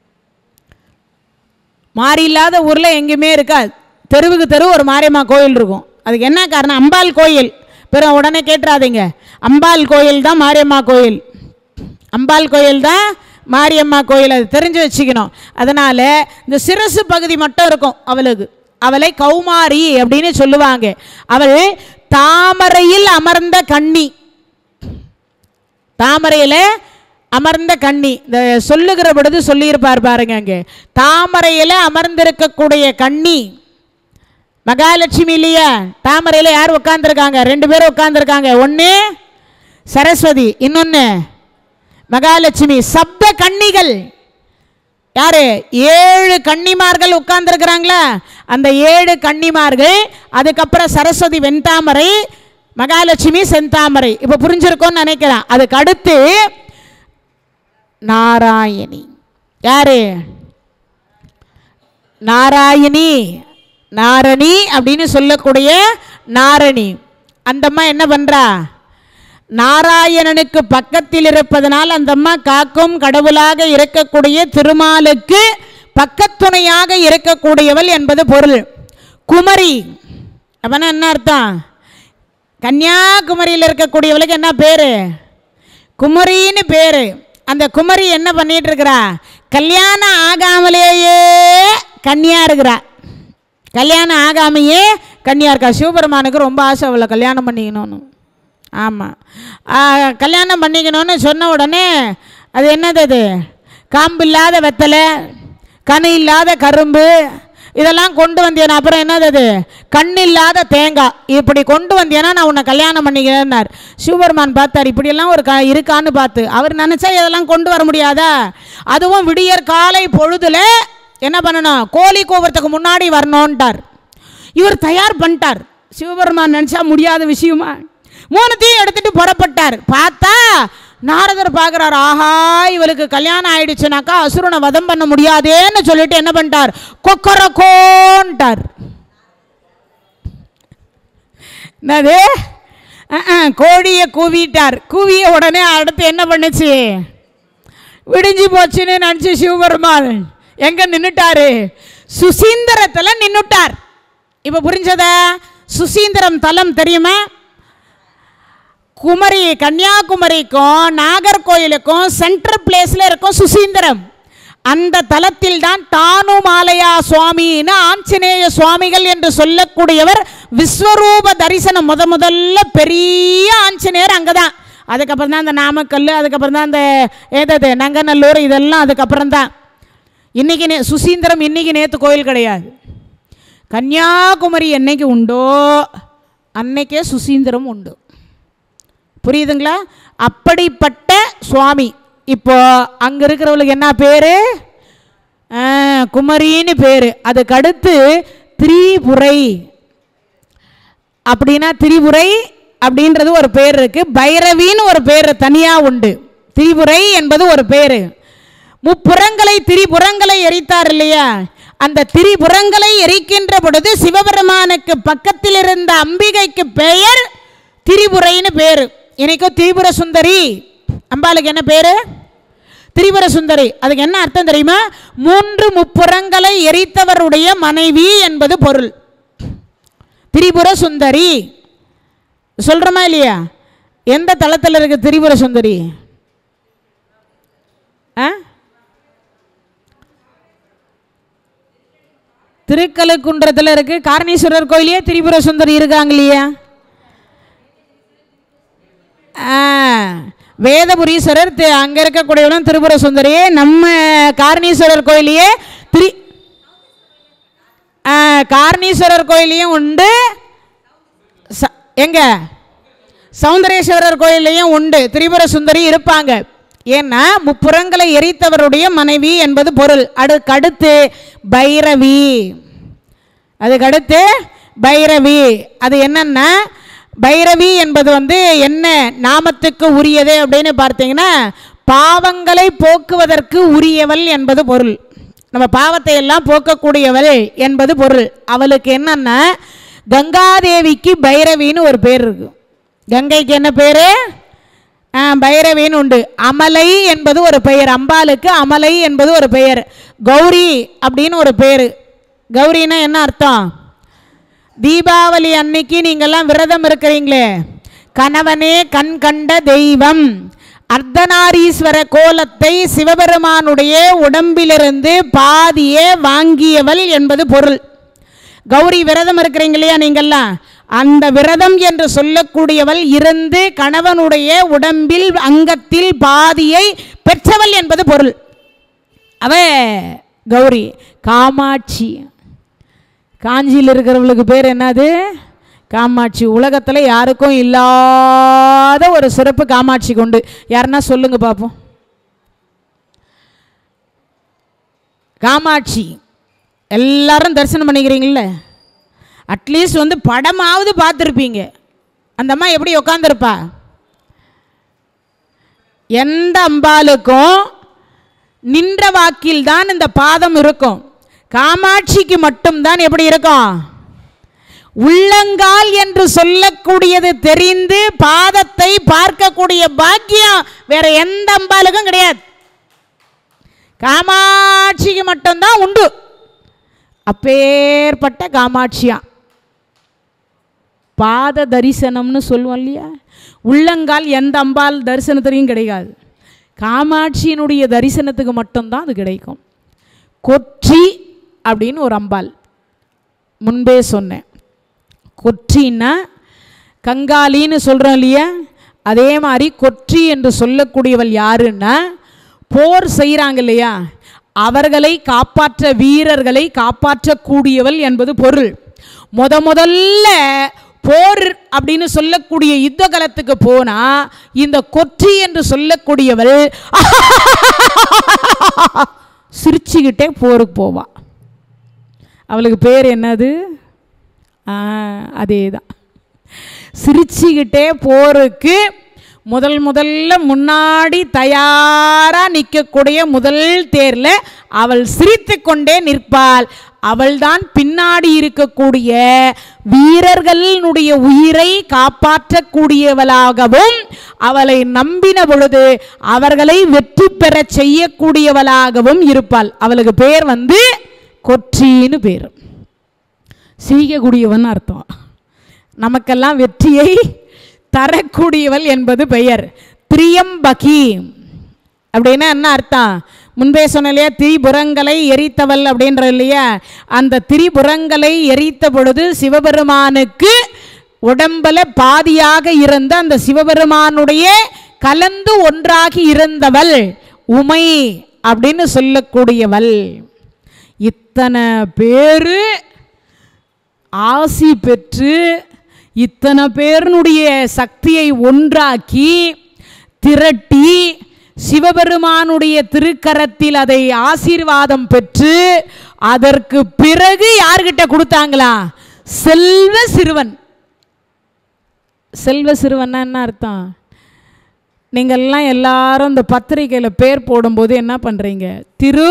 மாறி இல்லாத ஊரில் எங்கேயுமே இருக்காது தெருவுக்கு தெரு ஒரு மாரியம்மா கோயில் இருக்கும் அதுக்கு என்ன காரணம் அம்பாள் கோயில் பிற உடனே கேட்டுறாதீங்க அம்பாள் கோயில் தான் மாரியம்மா கோயில் அம்பாள் கோயில் தான் மாரியம்மா கோயில் அது தெரிஞ்சு வச்சுக்கணும் அதனால் இந்த சிரசு பகுதி மட்டும் இருக்கும் அவளுக்கு அவளை கௌமாரி அப்படின்னு சொல்லுவாங்க அவள் தாமரையில் அமர்ந்த கண்ணி தாமரையில் அமர்ந்த கண்ணி இந்த சொல்லுகிற பொழுது சொல்லியிருப்பார் பாருங்க அங்கே தாமரையில் அமர்ந்திருக்கக்கூடிய கண்ணி மகாலட்சுமி இல்லையா தாமரையில் யார் உட்காந்துருக்காங்க ரெண்டு பேரும் உட்காந்துருக்காங்க ஒன்று சரஸ்வதி இன்னொன்று மகாலட்சுமி சப்த கன்னிகள் யாரு ஏழு கன்னிமார்கள் உட்கார்ந்துருக்கிறாங்களா அந்த ஏழு கன்னிமார்கள் அதுக்கப்புறம் சரஸ்வதி வெண்தாமரை மகாலட்சுமி செந்தாமரை இப்போ புரிஞ்சிருக்கோன்னு நினைக்கிறேன் அதுக்கு அடுத்து நாராயணி யாரு நாராயணி நாரணி அப்படின்னு சொல்லக்கூடிய நாரணி அந்த அம்மா என்ன பண்ணுறா நாராயணனுக்கு பக்கத்தில் இருப்பதனால் அந்த அம்மா காக்கும் கடவுளாக இருக்கக்கூடிய திருமாலுக்கு பக்கத்துணையாக இருக்கக்கூடியவள் என்பது பொருள் குமரி அப்பனா என்ன அர்த்தம் கன்னியாகுமரியில் இருக்கக்கூடியவளுக்கு என்ன பேர் குமரின்னு பேர் அந்த குமரி என்ன பண்ணிட்டு இருக்கிறா கல்யாணம் ஆகாமலேயே கன்னியா இருக்கிறா கல்யாணம் ஆகாமையே கன்னியா இருக்கா சிவபெருமானுக்கு ரொம்ப ஆசை அவளை கல்யாணம் பண்ணிக்கணும்னு ஆமாம் கல்யாணம் பண்ணிக்கணும்னு சொன்ன உடனே அது என்னது அது காம்பு இல்லாத வெத்தலை கனி இல்லாத கரும்பு இதெல்லாம் கொண்டு வந்தேனா அப்புறம் என்னது அது கண் இல்லாத தேங்காய் இப்படி கொண்டு வந்தேனா நான் உன்னை கல்யாணம் பண்ணிக்கிறேன்னார் சிவபெருமான் பார்த்தார் இப்படியெல்லாம் ஒரு க இருக்கான்னு பார்த்து அவர் நினச்சா இதெல்லாம் கொண்டு வர முடியாதா அதுவும் விடியற் காலை பொழுதுல என்ன பண்ணணும் கோழி கோபுரத்துக்கு முன்னாடி வரணுன்ட்டார் இவர் தயார் பண்ணிட்டார் சிவபெருமான் நினச்சா முடியாத விஷயமா மூணுத்தையும் எடுத்துட்டு புறப்பட்டார் பார்த்தா நாரதர் பார்க்குறாரு ஆஹா இவளுக்கு கல்யாணம் ஆயிடுச்சுனாக்கா அசுரனை வதம் பண்ண முடியாதேன்னு சொல்லிட்டு என்ன பண்ணிட்டார் கொக்கரக்கோன்ட்டார் என்னது அஹ், அஹ், கோழியை கூவிட்டார் கூவிய உடனே அடுத்து என்ன பண்ணுச்சு விடிஞ்சு போச்சுன்னு நினச்சி சிவபெருமான் எங்க நின்னுட்டாரு சுசீந்திரத்தில் நின்னுட்டார் இப்போ புரிஞ்சதா சுசீந்திரம் தலம் தெரியுமா குமரி கன்னியாகுமரிக்கும் நாகர்கோயிலுக்கும் சென்ட்ரல் பிளேஸில் இருக்கும் சுசீந்திரம் அந்த தலத்தில் தான் தானுமாலயா சுவாமின்னு ஆஞ்சநேய சுவாமிகள் என்று சொல்லக்கூடியவர் விஸ்வரூப தரிசனம் முத முதல்ல பெரிய ஆஞ்சநேயர் அங்கே தான் அதுக்கப்புறம் தான் அந்த நாமக்கல் அதுக்கப்புறம் தான் அந்த ஏதது நங்கநல்லூர் இதெல்லாம் அதுக்கப்புறம் தான் இன்றைக்கி நே சுசீந்திரம் இன்றைக்கி நேற்று கோயில் கிடையாது கன்னியாகுமரி என்னைக்கு உண்டோ அன்னைக்கே சுசீந்திரம் உண்டு புரியுதுங்களா அப்படிப்பட்ட சுவாமி இப்போ அங்கே இருக்கிறவளுக்கு என்ன பேர் குமரின்னு பேர் அதுக்கு அடுத்து திரிபுரை அப்படின்னா திரிபுரை அப்படின்றது ஒரு பேர் இருக்கு பைரவின்னு ஒரு பேர் தனியாக உண்டு திரிபுரை என்பது ஒரு பேர் முப்புறங்களை திரிபுறங்களை எரித்தார் இல்லையா அந்த திரிபுறங்களை எரிக்கின்ற பொழுது சிவபெருமானுக்கு பக்கத்தில் இருந்த அம்பிகைக்கு பெயர் திரிபுரைன்னு பேர் இன்னைக்கும் திரிபுர சுந்தரி அம்பாளுக்கு என்ன பேர் திரிபுர சுந்தரி அதுக்கு என்ன அர்த்தம் தெரியுமா மூன்று முப்புறங்களை எரித்தவருடைய மனைவி என்பது பொருள் திரிபுர சுந்தரி சொல்கிறோமா இல்லையா எந்த தளத்தில் இருக்கு திரிபுர சுந்தரி ஆ திருக்கழுக்குன்றத்தில் இருக்கு காரணீஸ்வரர் கோயிலே திரிபுர சுந்தரி இருக்காங்க இல்லையா ஆ, வேதபுரீஸ்வரர் தி- அங்க இருக்கக்கூடியவரும் திரிபுர சுந்தரி நம்ம காரணீஸ்வரர் கோயிலையே திரி ஆ, காரணீஸ்வரர் கோயிலையும் உண்டு ச- எங்க சௌந்தரேஸ்வரர் கோயிலையும் உண்டு திரிபுர சுந்தரி இருப்பாங்க ஏன்னா முப்புறங்களை எரித்தவருடைய மனைவி என்பது பொருள் அதுக்கடுத்து பைரவி அதுக்கடுத்து பைரவி அது என்னன்னா பைரவி என்பது வந்து என்ன நாமத்துக்கு உரியது அப்படின்னு பார்த்தீங்கன்னா பாவங்களை போக்குவதற்கு உரியவள் என்பது பொருள் நம்ம பாவத்தை எல்லாம் போக்கக்கூடியவள் என்பது பொருள் அவளுக்கு என்னன்னா கங்காதேவிக்கு பைரவின்னு ஒரு பேர் இருக்கு கங்கைக்கு என்ன பேர் பைரவின்னு உண்டு அமலை என்பது ஒரு பெயர் அம்பாளுக்கு அமலை என்பது ஒரு பெயர் கௌரி அப்படின்னு ஒரு பேர் கௌரின்னா என்ன அர்த்தம் தீபாவளி அன்னைக்கு நீங்கள்லாம் விரதம் இருக்கிறீங்களே கணவனே கண் கண்ட தெய்வம் அர்த்தநாரீஸ்வர கோலத்தை சிவபெருமானுடைய உடம்பிலிருந்து பாதியே வாங்கியவள் என்பது பொருள் கௌரி விரதம் இருக்கிறீங்க இல்லையா நீங்கள்லாம் அந்த விரதம் என்று சொல்லக்கூடியவள் இருந்து கணவனுடைய உடம்பில் அங்கத்தில் பாதியை பெற்றவள் என்பது பொருள் அவ கௌரி காமாட்சி காஞ்சியில் இருக்கிறவளுக்கு பேர் என்னது காமாட்சி உலகத்தில் யாருக்கும் இல்லாத ஒரு சிறப்பு காமாட்சி கொண்டு யாருன்னா சொல்லுங்க பார்ப்போம் காமாட்சி எல்லாரும் தரிசனம் பண்ணிக்கிறீங்கள அட்லீஸ்ட் வந்து படமாவது பார்த்துருப்பீங்க அந்த அம்மா எப்படி உட்காந்துருப்பா எந்த அம்பாளுக்கும் நின்ற வாக்கில் தான் இந்த பாதம் இருக்கும் காமாட்சிக்கு மட்டும்தான் எப்படி இருக்கும் உள்ளங்கால் என்று சொல்லக்கூடியது தெரிந்து பாதத்தை பார்க்கக்கூடிய பாக்கியம் வேற எந்த அம்பாளுக்கும் கிடையாது காமாட்சிக்கு மட்டும்தான் உண்டு அப்பேற்பட்ட காமாட்சியா பாத தரிசனம்னு சொல்லுவோம் இல்லையா உள்ளங்கால் எந்த அம்பாள் தரிசனத்திலையும் கிடைக்காது காமாட்சியினுடைய தரிசனத்துக்கு மட்டும்தான் அது கிடைக்கும் கொற்றி அப்படின்னு ஒரு அம்பாள் முன்பே சொன்னேன் கொற்றின்னா கங்காலின்னு சொல்கிறோம் இல்லையா அதே மாதிரி கொற்றி என்று சொல்லக்கூடியவள் யாருன்னா போர் செய்கிறாங்க இல்லையா அவர்களை காப்பாற்ற வீரர்களை காப்பாற்றக்கூடியவள் என்பது பொருள் முத முதல்ல போர் அப்படின்னு சொல்லக்கூடிய யுத்த காலத்துக்கு போனா இந்த கொற்றி என்று சொல்லக்கூடியவள் சிரிச்சுக்கிட்டே போருக்கு போவா அவளுக்கு பேர் என்னது அதே தான் சிரிச்சுக்கிட்டே போருக்கு முதல் முதல்ல முன்னாடி தயாராக நிற்கக்கூடிய முதல் தேரில் அவள் சிரித்து கொண்டே நிற்பாள் அவள்தான் பின்னாடி இருக்கக்கூடிய வீரர்களினுடைய உயிரை காப்பாற்றக்கூடியவளாகவும் அவளை நம்பின பொழுது அவர்களை வெற்றி பெறச் செய்யக்கூடியவளாகவும் இருப்பாள் அவளுக்கு பேர் வந்து கொற்றின்னு பேர் செய்யக்கூடியவன் அர்த்தம் நமக்கெல்லாம் வெற்றியை தரக்கூடியவள் என்பது பெயர் திரியம்பகி அப்படின்னா என்ன அர்த்தம் முன்பே சொன்ன இல்லையா திரிபுரங்களை எரித்தவள் அப்படின்ற இல்லையா அந்த திரிபுரங்களை எரித்த பொழுது சிவபெருமானுக்கு உடம்புல பாதியாக இருந்த அந்த சிவபெருமானுடைய கலந்து ஒன்றாகி இருந்தவள் உமை அப்படின்னு சொல்லக்கூடியவள் இத்தனை பேரு ஆசி பெற்று இத்தனை பேருனுடைய சக்தியை ஒன்றாக்கி திரட்டி சிவபெருமானுடைய திருக்கரத்தில் அதை ஆசீர்வாதம் பெற்று அதற்கு பிறகு யார்கிட்ட கொடுத்தாங்களா செல்வ சிறுவன் செல்வ சிறுவன்னா என்ன அர்த்தம் நீங்கள்லாம் எல்லாரும் இந்த பத்திரிக்கையில் பேர் போடும்போது என்ன பண்ணுறீங்க திரு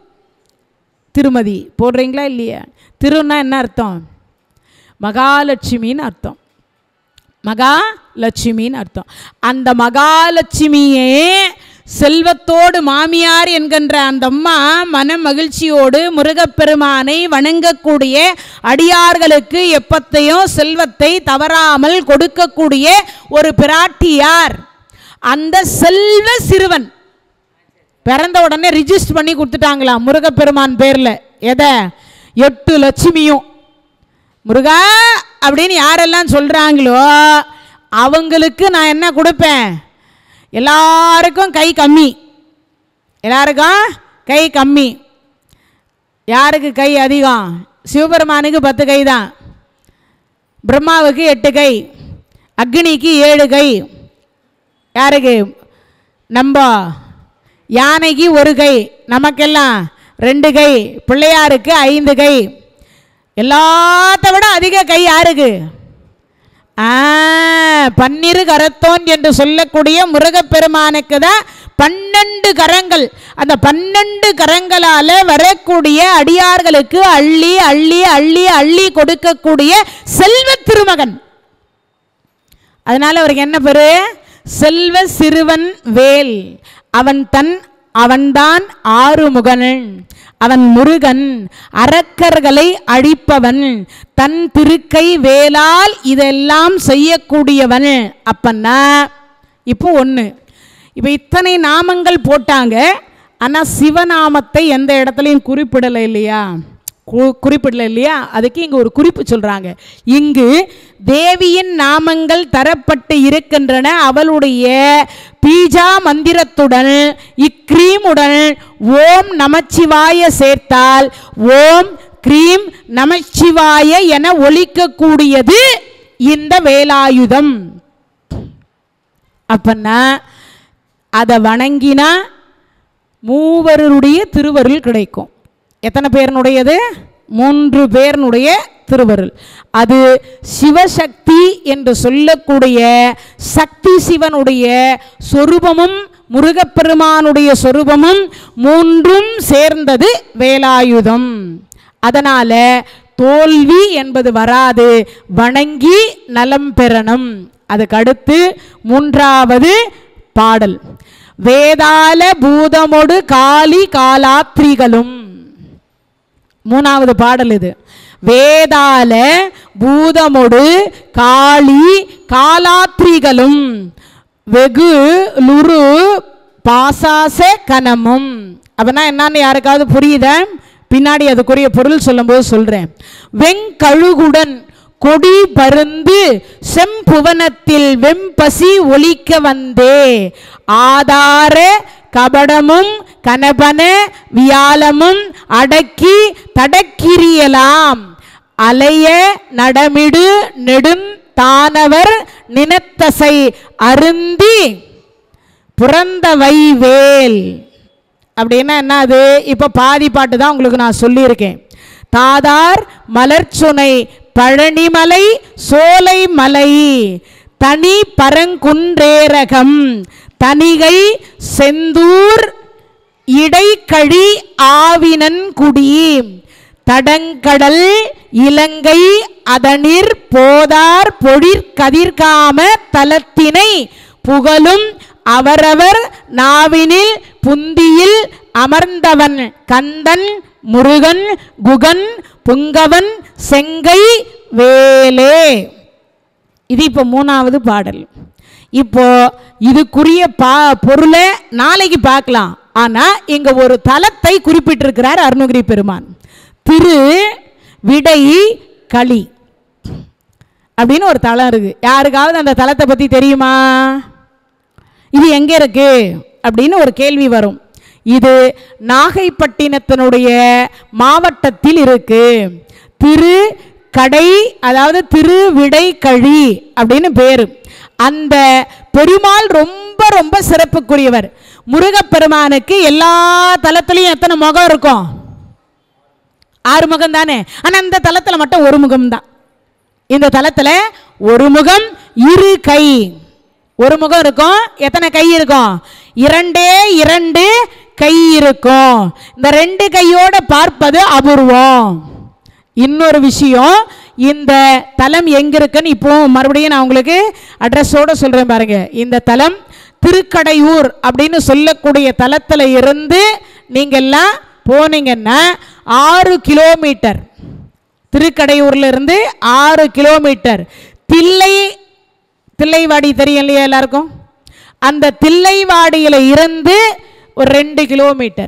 திருமதி போடுறீங்களா இல்லையா திருன்னா என்ன அர்த்தம் மகாலட்சுமின்னு அர்த்தம் மகாலட்சுமின்னு அர்த்தம் அந்த மகாலட்சுமியே செல்வத்தோடு மாமியார் என்கின்ற அந்த அம்மா மன மகிழ்ச்சியோடு முருகப்பெருமானை வணங்கக்கூடிய அடியார்களுக்கு எப்பத்தையும் செல்வத்தை தவறாமல் கொடுக்கக்கூடிய ஒரு பிராட்டியார் அந்த செல்வ சிறுவன் பிறந்த உடனே ரிஜிஸ்டர் பண்ணி கொடுத்துட்டாங்களாம் முருகப்பெருமான் பேரில் எதை எட்டு லட்சுமியும் முருகா அப்படின்னு யாரெல்லாம் சொல்கிறாங்களோ அவங்களுக்கு நான் என்ன கொடுப்பேன் எல்லாருக்கும் கை கம்மி எல்லாருக்கும் கை கம்மி யாருக்கு கை அதிகம் சிவபெருமானுக்கு பத்து கை தான் பிரம்மாவுக்கு எட்டு கை அக்னிக்கு ஏழு கை யாருக்கு நம்ம யானைக்கு ஒரு கை நமக்கெல்லாம் ரெண்டு கை பிள்ளையாருக்கு ஐந்து கை எல்லாத்த விட அதிக கை யாருக்கு ஆ பன்னிரு கரத்தோன் என்று சொல்லக்கூடிய முருகப்பெருமானுக்கு தான் பன்னெண்டு கரங்கள் அந்த பன்னெண்டு கரங்களால் வரக்கூடிய அடியார்களுக்கு அள்ளி அள்ளி அள்ளி அள்ளி கொடுக்கக்கூடிய செல்வ திருமகன் அதனால அவருக்கு என்ன பேரு செல்வ சிறுவன் வேல் அவன் தன் அவன்தான் ஆறுமுகன் அவன் முருகன் அரக்கர்களை அழிப்பவன் தன் திருக்கை வேலால் இதெல்லாம் செய்யக்கூடியவன் அப்பன்னா இப்போ ஒன்று இப்போ இத்தனை நாமங்கள் போட்டாங்க ஆனால் சிவநாமத்தை எந்த இடத்துலையும் குறிப்பிடலை இல்லையா கு- குறிப்பிடல இல்லையா அதுக்கு இங்கே ஒரு குறிப்பு சொல்கிறாங்க இங்கு தேவியின் நாமங்கள் தரப்பட்டு இருக்கின்றன அவளுடைய பீஜா மந்திரத்துடன் இக்ரீமுடன் ஓம் நமச்சிவாய சேர்த்தால் ஓம் க்ரீம் நமச்சிவாய என ஒலிக்கக்கூடியது இந்த வேலாயுதம் அப்பன்னா அதை வணங்கினா மூவருடைய திருவருள் கிடைக்கும் எத்தனை பேர்னுடையது மூன்று பேர்னுடைய திருவருள் அது சிவசக்தி என்று சொல்லக்கூடிய சக்தி சிவனுடைய சொரூபமும் முருகப்பெருமானுடைய சொரூபமும் மூன்றும் சேர்ந்தது வேலாயுதம் அதனால் தோல்வி என்பது வராது வணங்கி நலம் பெறணும் அதுக்கு அடுத்து மூன்றாவது பாடல் வேதாள பூதமொடு காளி காலாத்ரிகளும் மூணாவது பாடல் இது வேதாள பூதமொடு காளி காலாத்ரிகளும் வெகு லுரு பாசாச கனமும் அப்படின்னா என்னன்னு யாருக்காவது புரியுதா பின்னாடி அதுக்குரிய பொருள் சொல்லும்போது சொல்றேன் வெங்கழுகுடன் கொடி பருந்து செம்புவனத்தில் வெம்பசி ஒலிக்க வந்தே ஆதார கபடமும் கனபன வியாலமும் அடக்கி தடக்கிரியலாம் அலைய நடமிடு நெடுந் தானவர் நினத்தசை அருந்தி புறந்தவை வேல் அப்படின்னா என்ன அது இப்போ பாதி பாட்டு தான் உங்களுக்கு நான் சொல்லியிருக்கேன் தாதார் மலர்ச்சுனை பழனிமலை சோலை மலை தனி பரங்குன்றேரகம் தனிகை செந்தூர் இடைக்கழி ஆவினன்குடி தடங்கடல் இலங்கை அதனிற் போதார் பொழிற்கதிர்காம தலத்தினை புகழும் அவரவர் நாவினில் புந்தியில் அமர்ந்தவன் கந்தன் முருகன் குகன் புங்கவன் செங்கை வேலே இது இப்போ மூணாவது பாடல் இப்போ இதுக்குரிய பா பொருளை நாளைக்கு பார்க்கலாம் ஆனால் இங்கே ஒரு தலத்தை குறிப்பிட்டிருக்கிறார் அருணகிரி பெருமான் திரு விடை களி அப்படின்னு ஒரு தலம் இருக்கு யாருக்காவது அந்த தலத்தை பற்றி தெரியுமா இது எங்கே இருக்கு அப்படின்னு ஒரு கேள்வி வரும் இது நாகைப்பட்டினத்தினுடைய மாவட்டத்தில் இருக்கு திரு கடை அதாவது திருவிடைக்கழி அப்படின்னு பேர் அந்த பெருமாள் ரொம்ப ரொம்ப சிறப்புக்குரியவர் முருகப்பெருமானுக்கு எல்லா தலத்துலையும் எத்தனை முகம் இருக்கும் ஆறு முகம் தானே ஆனால் அந்த தலத்தில் மட்டும் ஒரு முகம் தான் இந்த தலத்தில் ஒரு முகம் இரு கை ஒரு முகம் இருக்கும் எத்தனை கை இருக்கும் இரண்டே இரண்டு கை இருக்கும் இந்த ரெண்டு கையோட பார்ப்பது அபூர்வம் இன்னொரு விஷயம் இந்த தலம் எங்க இருக்குன்னு இப்போ மறுபடியும் நான் உங்களுக்கு அட்ரஸோட சொல்றேன் பாருங்க இந்த தலம் திருக்கடையூர் அப்படின்னு சொல்லக்கூடிய தலத்தில் இருந்து நீங்க எல்லாம் போனீங்கன்னா ஆறு கிலோமீட்டர் திருக்கடையூர்ல இருந்து ஆறு கிலோமீட்டர் தில்லை தில்லைவாடி தெரியும் இல்லையா எல்லாருக்கும் அந்த தில்லைவாடியில் இருந்து ஒரு ரெண்டு கிலோமீட்டர்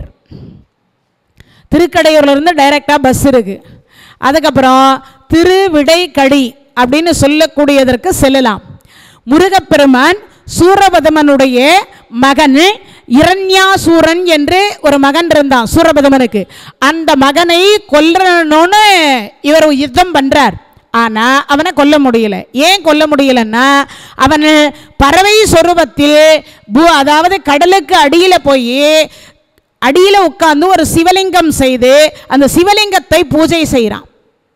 திருக்கடையூர்ல இருந்து டைரெக்டாக பஸ் இருக்கு அதுக்கப்புறம் திருவிடைக்கடி அப்படின்னு சொல்லக்கூடியதற்கு செல்லலாம் முருகப்பெருமான் சூரபதமனுடைய மகன் இரண்யாசூரன் என்று ஒரு மகன் இருந்தான் சூரபதமனுக்கு அந்த மகனை கொல்லணும்னு இவர் யுத்தம் பண்றார் ஆனா அவனை கொல்ல முடியல ஏன் கொல்ல முடியலன்னா அவன் பறவை சொரூபத்தில் பூ அதாவது கடலுக்கு அடியில போய் அடியில உட்கார்ந்து ஒரு சிவலிங்கம் செய்து அந்த சிவலிங்கத்தை பூஜை செய்கிறான்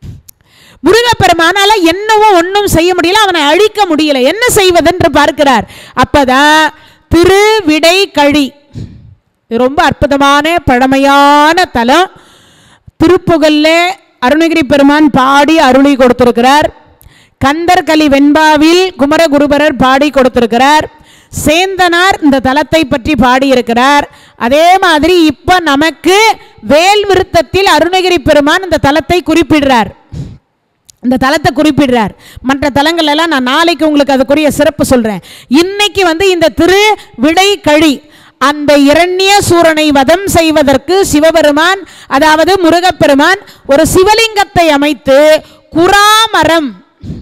முருகப்பெருமானால என்னவோ ஒன்றும் செய்ய முடியல அவனை அழிக்க முடியல என்ன செய்வதென்று பார்க்கிறார் அப்பதான் திருவிடை கழி இது ரொம்ப அற்புதமான பழமையான தலம் திருப்புகல்ல அருணகிரி பெருமான் பாடி அருளி கொடுத்திருக்கிறார் கந்தர்கலி வெண்பாவில் குமரகுருபரர் பாடி கொடுத்திருக்கிறார் சேந்தனார் இந்த தலத்தை பற்றி பாடியிருக்கிறார் அதே மாதிரி இப்போ நமக்கு வேல் விருத்தத்தில் அருணகிரி பெருமான் இந்த தலத்தை குறிப்பிடுறார் இந்த தலத்தை குறிப்பிடுறார் மற்ற தலங்கள் எல்லாம் நான் நாளைக்கு உங்களுக்கு அதுக்குரிய சிறப்பு சொல்றேன் இன்னைக்கு வந்து இந்த திரு விடை கழி அந்த இரண்ய சூரனை வதம் செய்வதற்கு சிவபெருமான் அதாவது முருகப்பெருமான் ஒரு சிவலிங்கத்தை அமைத்து குராமரம்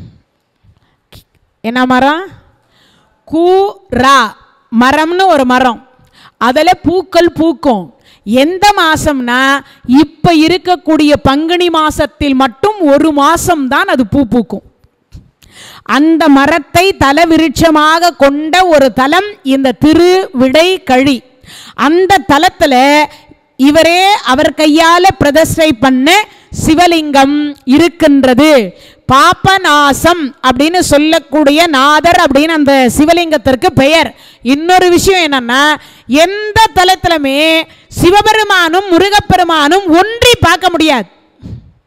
என்ன மரம் கூரா மரம்னு ஒரு மரம் அதில் பூக்கள் பூக்கும் எந்த மாசம்னா இப்போ இருக்கக்கூடிய பங்குனி மாசத்தில் மட்டும் ஒரு மாசம்தான் அது பூ பூக்கும் அந்த மரத்தை தலவிருட்சமாக கொண்ட ஒரு தலம் இந்த திருவிடை கழி அந்த தலத்தில் இவரே அவர் கையால பிரதிஷ்டை பண்ண சிவலிங்கம் இருக்கின்றது பாப்பநாசம் அப்படின்னு சொல்லக்கூடிய நாதர் அப்படின்னு அந்த சிவலிங்கத்திற்கு பெயர் இன்னொரு விஷயம் என்னன்னா எந்த தலத்திலுமே சிவபெருமானும் முருகப்பெருமானும் ஒன்றி பார்க்க முடியாது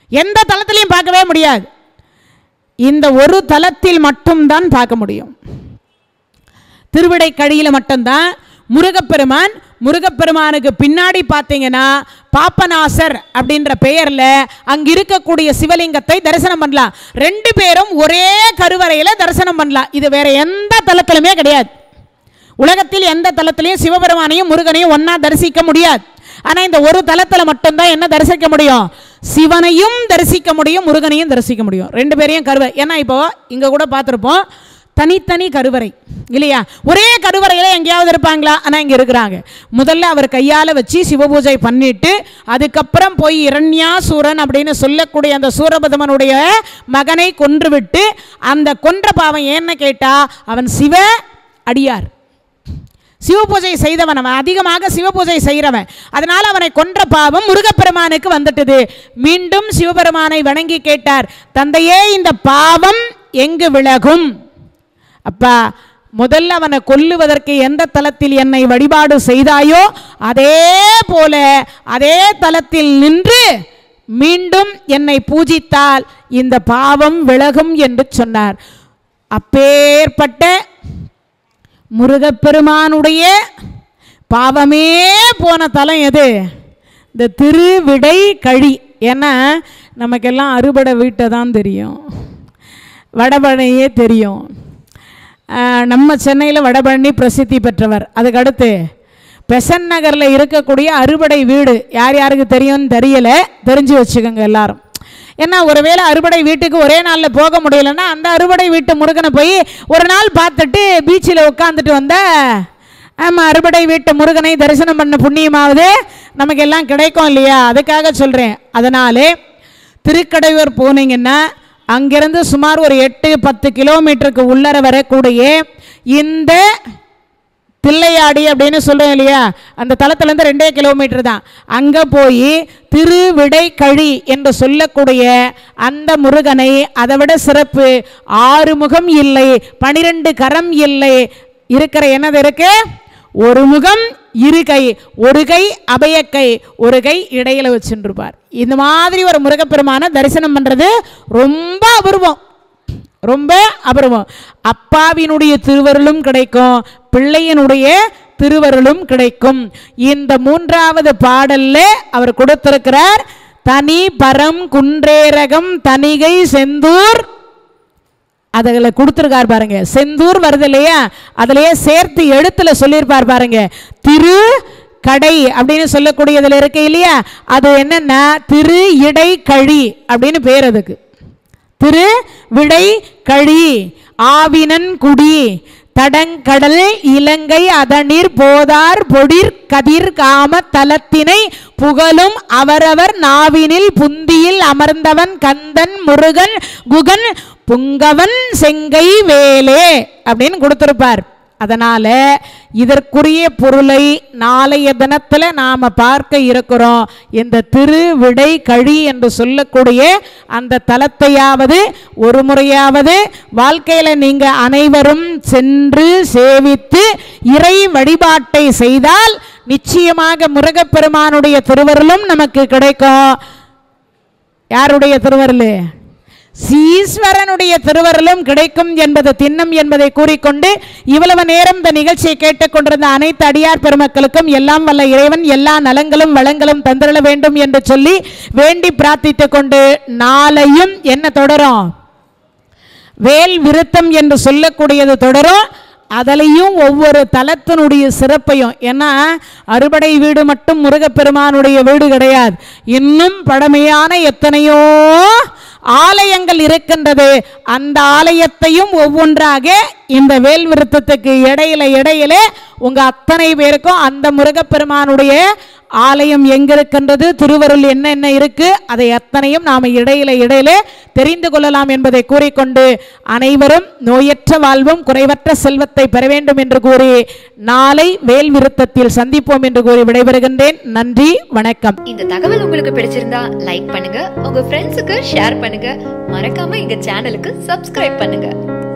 எந்த தலத்திலையும் பார்க்கவே முடியாது இந்த ஒரு தலத்தில் மட்டும்தான் பார்க்க முடியும் திருவிடைக்கழியில் மட்டும்தான் முருகப்பெருமான் முருகப்பெருமானுக்கு பின்னாடி பார்த்தீங்கன்னா பாப்பநாசர் அப்படின்ற பெயரில் அங்கே இருக்கக்கூடிய சிவலிங்கத்தை தரிசனம் பண்ணலாம் ரெண்டு பேரும் ஒரே கருவறையில் தரிசனம் பண்ணலாம் இது வேற எந்த தலத்திலுமே கிடையாது உலகத்தில் எந்த தலத்திலையும் சிவபெருமானையும் முருகனையும் ஒன்றா தரிசிக்க முடியாது ஆனால் இந்த ஒரு தலத்தில் மட்டும்தான் என்ன தரிசிக்க முடியும் சிவனையும் தரிசிக்க முடியும் முருகனையும் தரிசிக்க முடியும் ரெண்டு பேரையும் கருவை ஏன்னா இப்போ இங்கே கூட பார்த்துருப்போம் தனித்தனி கருவறை இல்லையா ஒரே கருவறையில் எங்கேயாவது இருப்பாங்களா ஆனால் இங்கே இருக்கிறாங்க முதல்ல அவர் கையால் வச்சு சிவபூஜை பண்ணிட்டு அதுக்கப்புறம் போய் இரண்யாசூரன் அப்படின்னு சொல்லக்கூடிய அந்த சூரபதமனுடைய மகனை கொன்றுவிட்டு அந்த கொன்ற பாவம் ஏன்னு கேட்டால் அவன் சிவ அடியார் சிவபூஜை செய்தவன் அவன் அதிகமாக சிவபூஜை செய்கிறவன் அதனால் அவனை கொன்ற பாவம் முருகப்பெருமானுக்கு வந்துட்டது மீண்டும் சிவபெருமானை வணங்கி கேட்டார் தந்தையே இந்த பாவம் எங்கு விலகும் அப்பா முதல்ல அவனை கொல்லுவதற்கு எந்த தலத்தில் என்னை வழிபாடு செய்தாயோ அதே போல அதே தலத்தில் நின்று மீண்டும் என்னை பூஜித்தால் இந்த பாவம் விலகும் என்று சொன்னார் அப்பேற்பட்ட முருகப்பெருமானுடைய பாவமே போன தலம் எது இந்த திருவிடை கழி ஏன்னா நமக்கெல்லாம் அறுபடை வீட்டை தான் தெரியும் வடபழனியே தெரியும் ஆஹ், நம்ம சென்னையில் வடபழனி பிரசித்தி பெற்றவர் அதுக்கடுத்து பெசன் நகரில் இருக்கக்கூடிய அறுபடை வீடு யார் யாருக்கு தெரியும்னு தெரியல தெரிஞ்சு வச்சுக்கோங்க எல்லாரும் ஏன்னா ஒருவேளை அறுபடை வீட்டுக்கு ஒரே நாளில் போக முடியலன்னா அந்த அறுபடை வீட்டு முருகனை போய் ஒரு நாள் பார்த்துட்டு பீச்சில் உட்காந்துட்டு வந்த ஆமாம் அறுபடை வீட்டு முருகனை தரிசனம் பண்ண புண்ணியமாவது நமக்கு எல்லாம் கிடைக்கும் இல்லையா அதுக்காக சொல்கிறேன் அதனாலே திருக்கடையூர் போனீங்கன்னா அங்கிருந்து சுமார் ஒரு எட்டு பத்து கிலோமீட்டருக்கு உள்ளர வரக்கூடிய இந்த தில்லையாடி அப்படின்னு சொல்கிறோம் இல்லையா அந்த தளத்துலேருந்து ரெண்டே கிலோமீட்டர் தான் அங்கே போய் திருவிடைக்கழி என்று சொல்லக்கூடிய அந்த முருகனை அதை விட சிறப்பு ஆறு முகம் இல்லை பனிரெண்டு கரம் இல்லை இருக்கிற என்னது இருக்கு ஒரு முகம் இரு கை ஒரு கை அபயக்கை ஒரு கை இடையில வச்சுருப்பார் இந்த மாதிரி ஒரு முருகப்பெருமான தரிசனம் பண்ணுறது ரொம்ப அபூர்வம் ரொம்ப அபூர்வம் அப்பாவினுடைய திருவருளும் கிடைக்கும் பிள்ளையினுடைய திருவருளும் கிடைக்கும் இந்த மூன்றாவது பாடல்ல அவர் கொடுத்திருக்கிறார் தனி பரம் குன்றேரகம் தனிகை செந்தூர் அதில் கொடுத்துருக்கார் பாருங்க செந்தூர் வருது இல்லையா அதுலயே சேர்த்து எழுத்துல சொல்லியிருப்பார் பாருங்க திரு கடை அப்படின்னு சொல்லக்கூடியதுல இருக்கு இல்லையா அது என்னன்னா திரு இடை கழி அப்படின்னு பேர் அதுக்கு திரு விடை கழி ஆவினன் குடி தடங்கடல் இலங்கை அதனிர் போதார் பொடிர் கதிர் காம தலத்தினை புகழும் அவரவர் நாவினில் புந்தியில் அமர்ந்தவன் கந்தன் முருகன் குகன் புங்கவன் செங்கை வேலே அப்படின்னு கொடுத்திருப்பார் அதனால இதற்குரிய பொருளை நாளைய தினத்தில் நாம் பார்க்க இருக்கிறோம் இந்த திருவிடை கழி என்று சொல்லக்கூடிய அந்த தலத்தையாவது ஒரு முறையாவது வாழ்க்கையில் நீங்கள் அனைவரும் சென்று சேவித்து இறை வழிபாட்டை செய்தால் நிச்சயமாக முருகப்பெருமானுடைய திருவருளும் நமக்கு கிடைக்கும் யாருடைய திருவருள் சீஸ்வரனுடைய திருவருளும் கிடைக்கும் என்பது திண்ணம் என்பதை கூறிக்கொண்டு இவ்வளவு நேரம் இந்த நிகழ்ச்சியை கேட்டுக்கொண்டிருந்த அனைத்து அடியார் பெருமக்களுக்கும் எல்லாம் வல்ல இறைவன் எல்லா நலங்களும் வளங்களும் தந்திரள வேண்டும் என்று சொல்லி வேண்டி பிரார்த்தித்துக் கொண்டு நாளையும் என்ன தொடரும் வேல் விருத்தம் என்று சொல்லக்கூடியது தொடரும் அதுலேயும் ஒவ்வொரு தலத்தினுடைய சிறப்பையும் ஏன்னா அறுபடை வீடு மட்டும் முருகப்பெருமானுடைய வீடு கிடையாது இன்னும் பழமையான எத்தனையோ ஆலயங்கள் இருக்கின்றது அந்த ஆலயத்தையும் ஒவ்வொன்றாக இந்த வேல் விருத்தத்துக்கு இடையில இடையில உங்க அத்தனை பேருக்கும் அந்த முருகப்பெருமானுடைய ஆலயம் எங்க இருக்கின்றது திருவருள் என்னென்ன இருக்கு அதை அத்தனையும் நாம இடையில இடையில தெரிந்து கொள்ளலாம் என்பதை கூறிக்கொண்டு அனைவரும் நோயற்ற வாழ்வும் குறைவற்ற செல்வத்தை பெற வேண்டும் என்று கூறி நாளை வேல் விருத்தத்தில் சந்திப்போம் என்று கூறி விடைபெறுகின்றேன் நன்றி வணக்கம் இந்த தகவல் உங்களுக்கு பிடிச்சிருந்தா லைக் பண்ணுங்க உங்க ஃப்ரெண்ட்ஸுக்கு ஷேர் பண்ணுங்க மறக்காம எங்க சேனலுக்கு சப்ஸ்கிரைப் பண்ணுங்க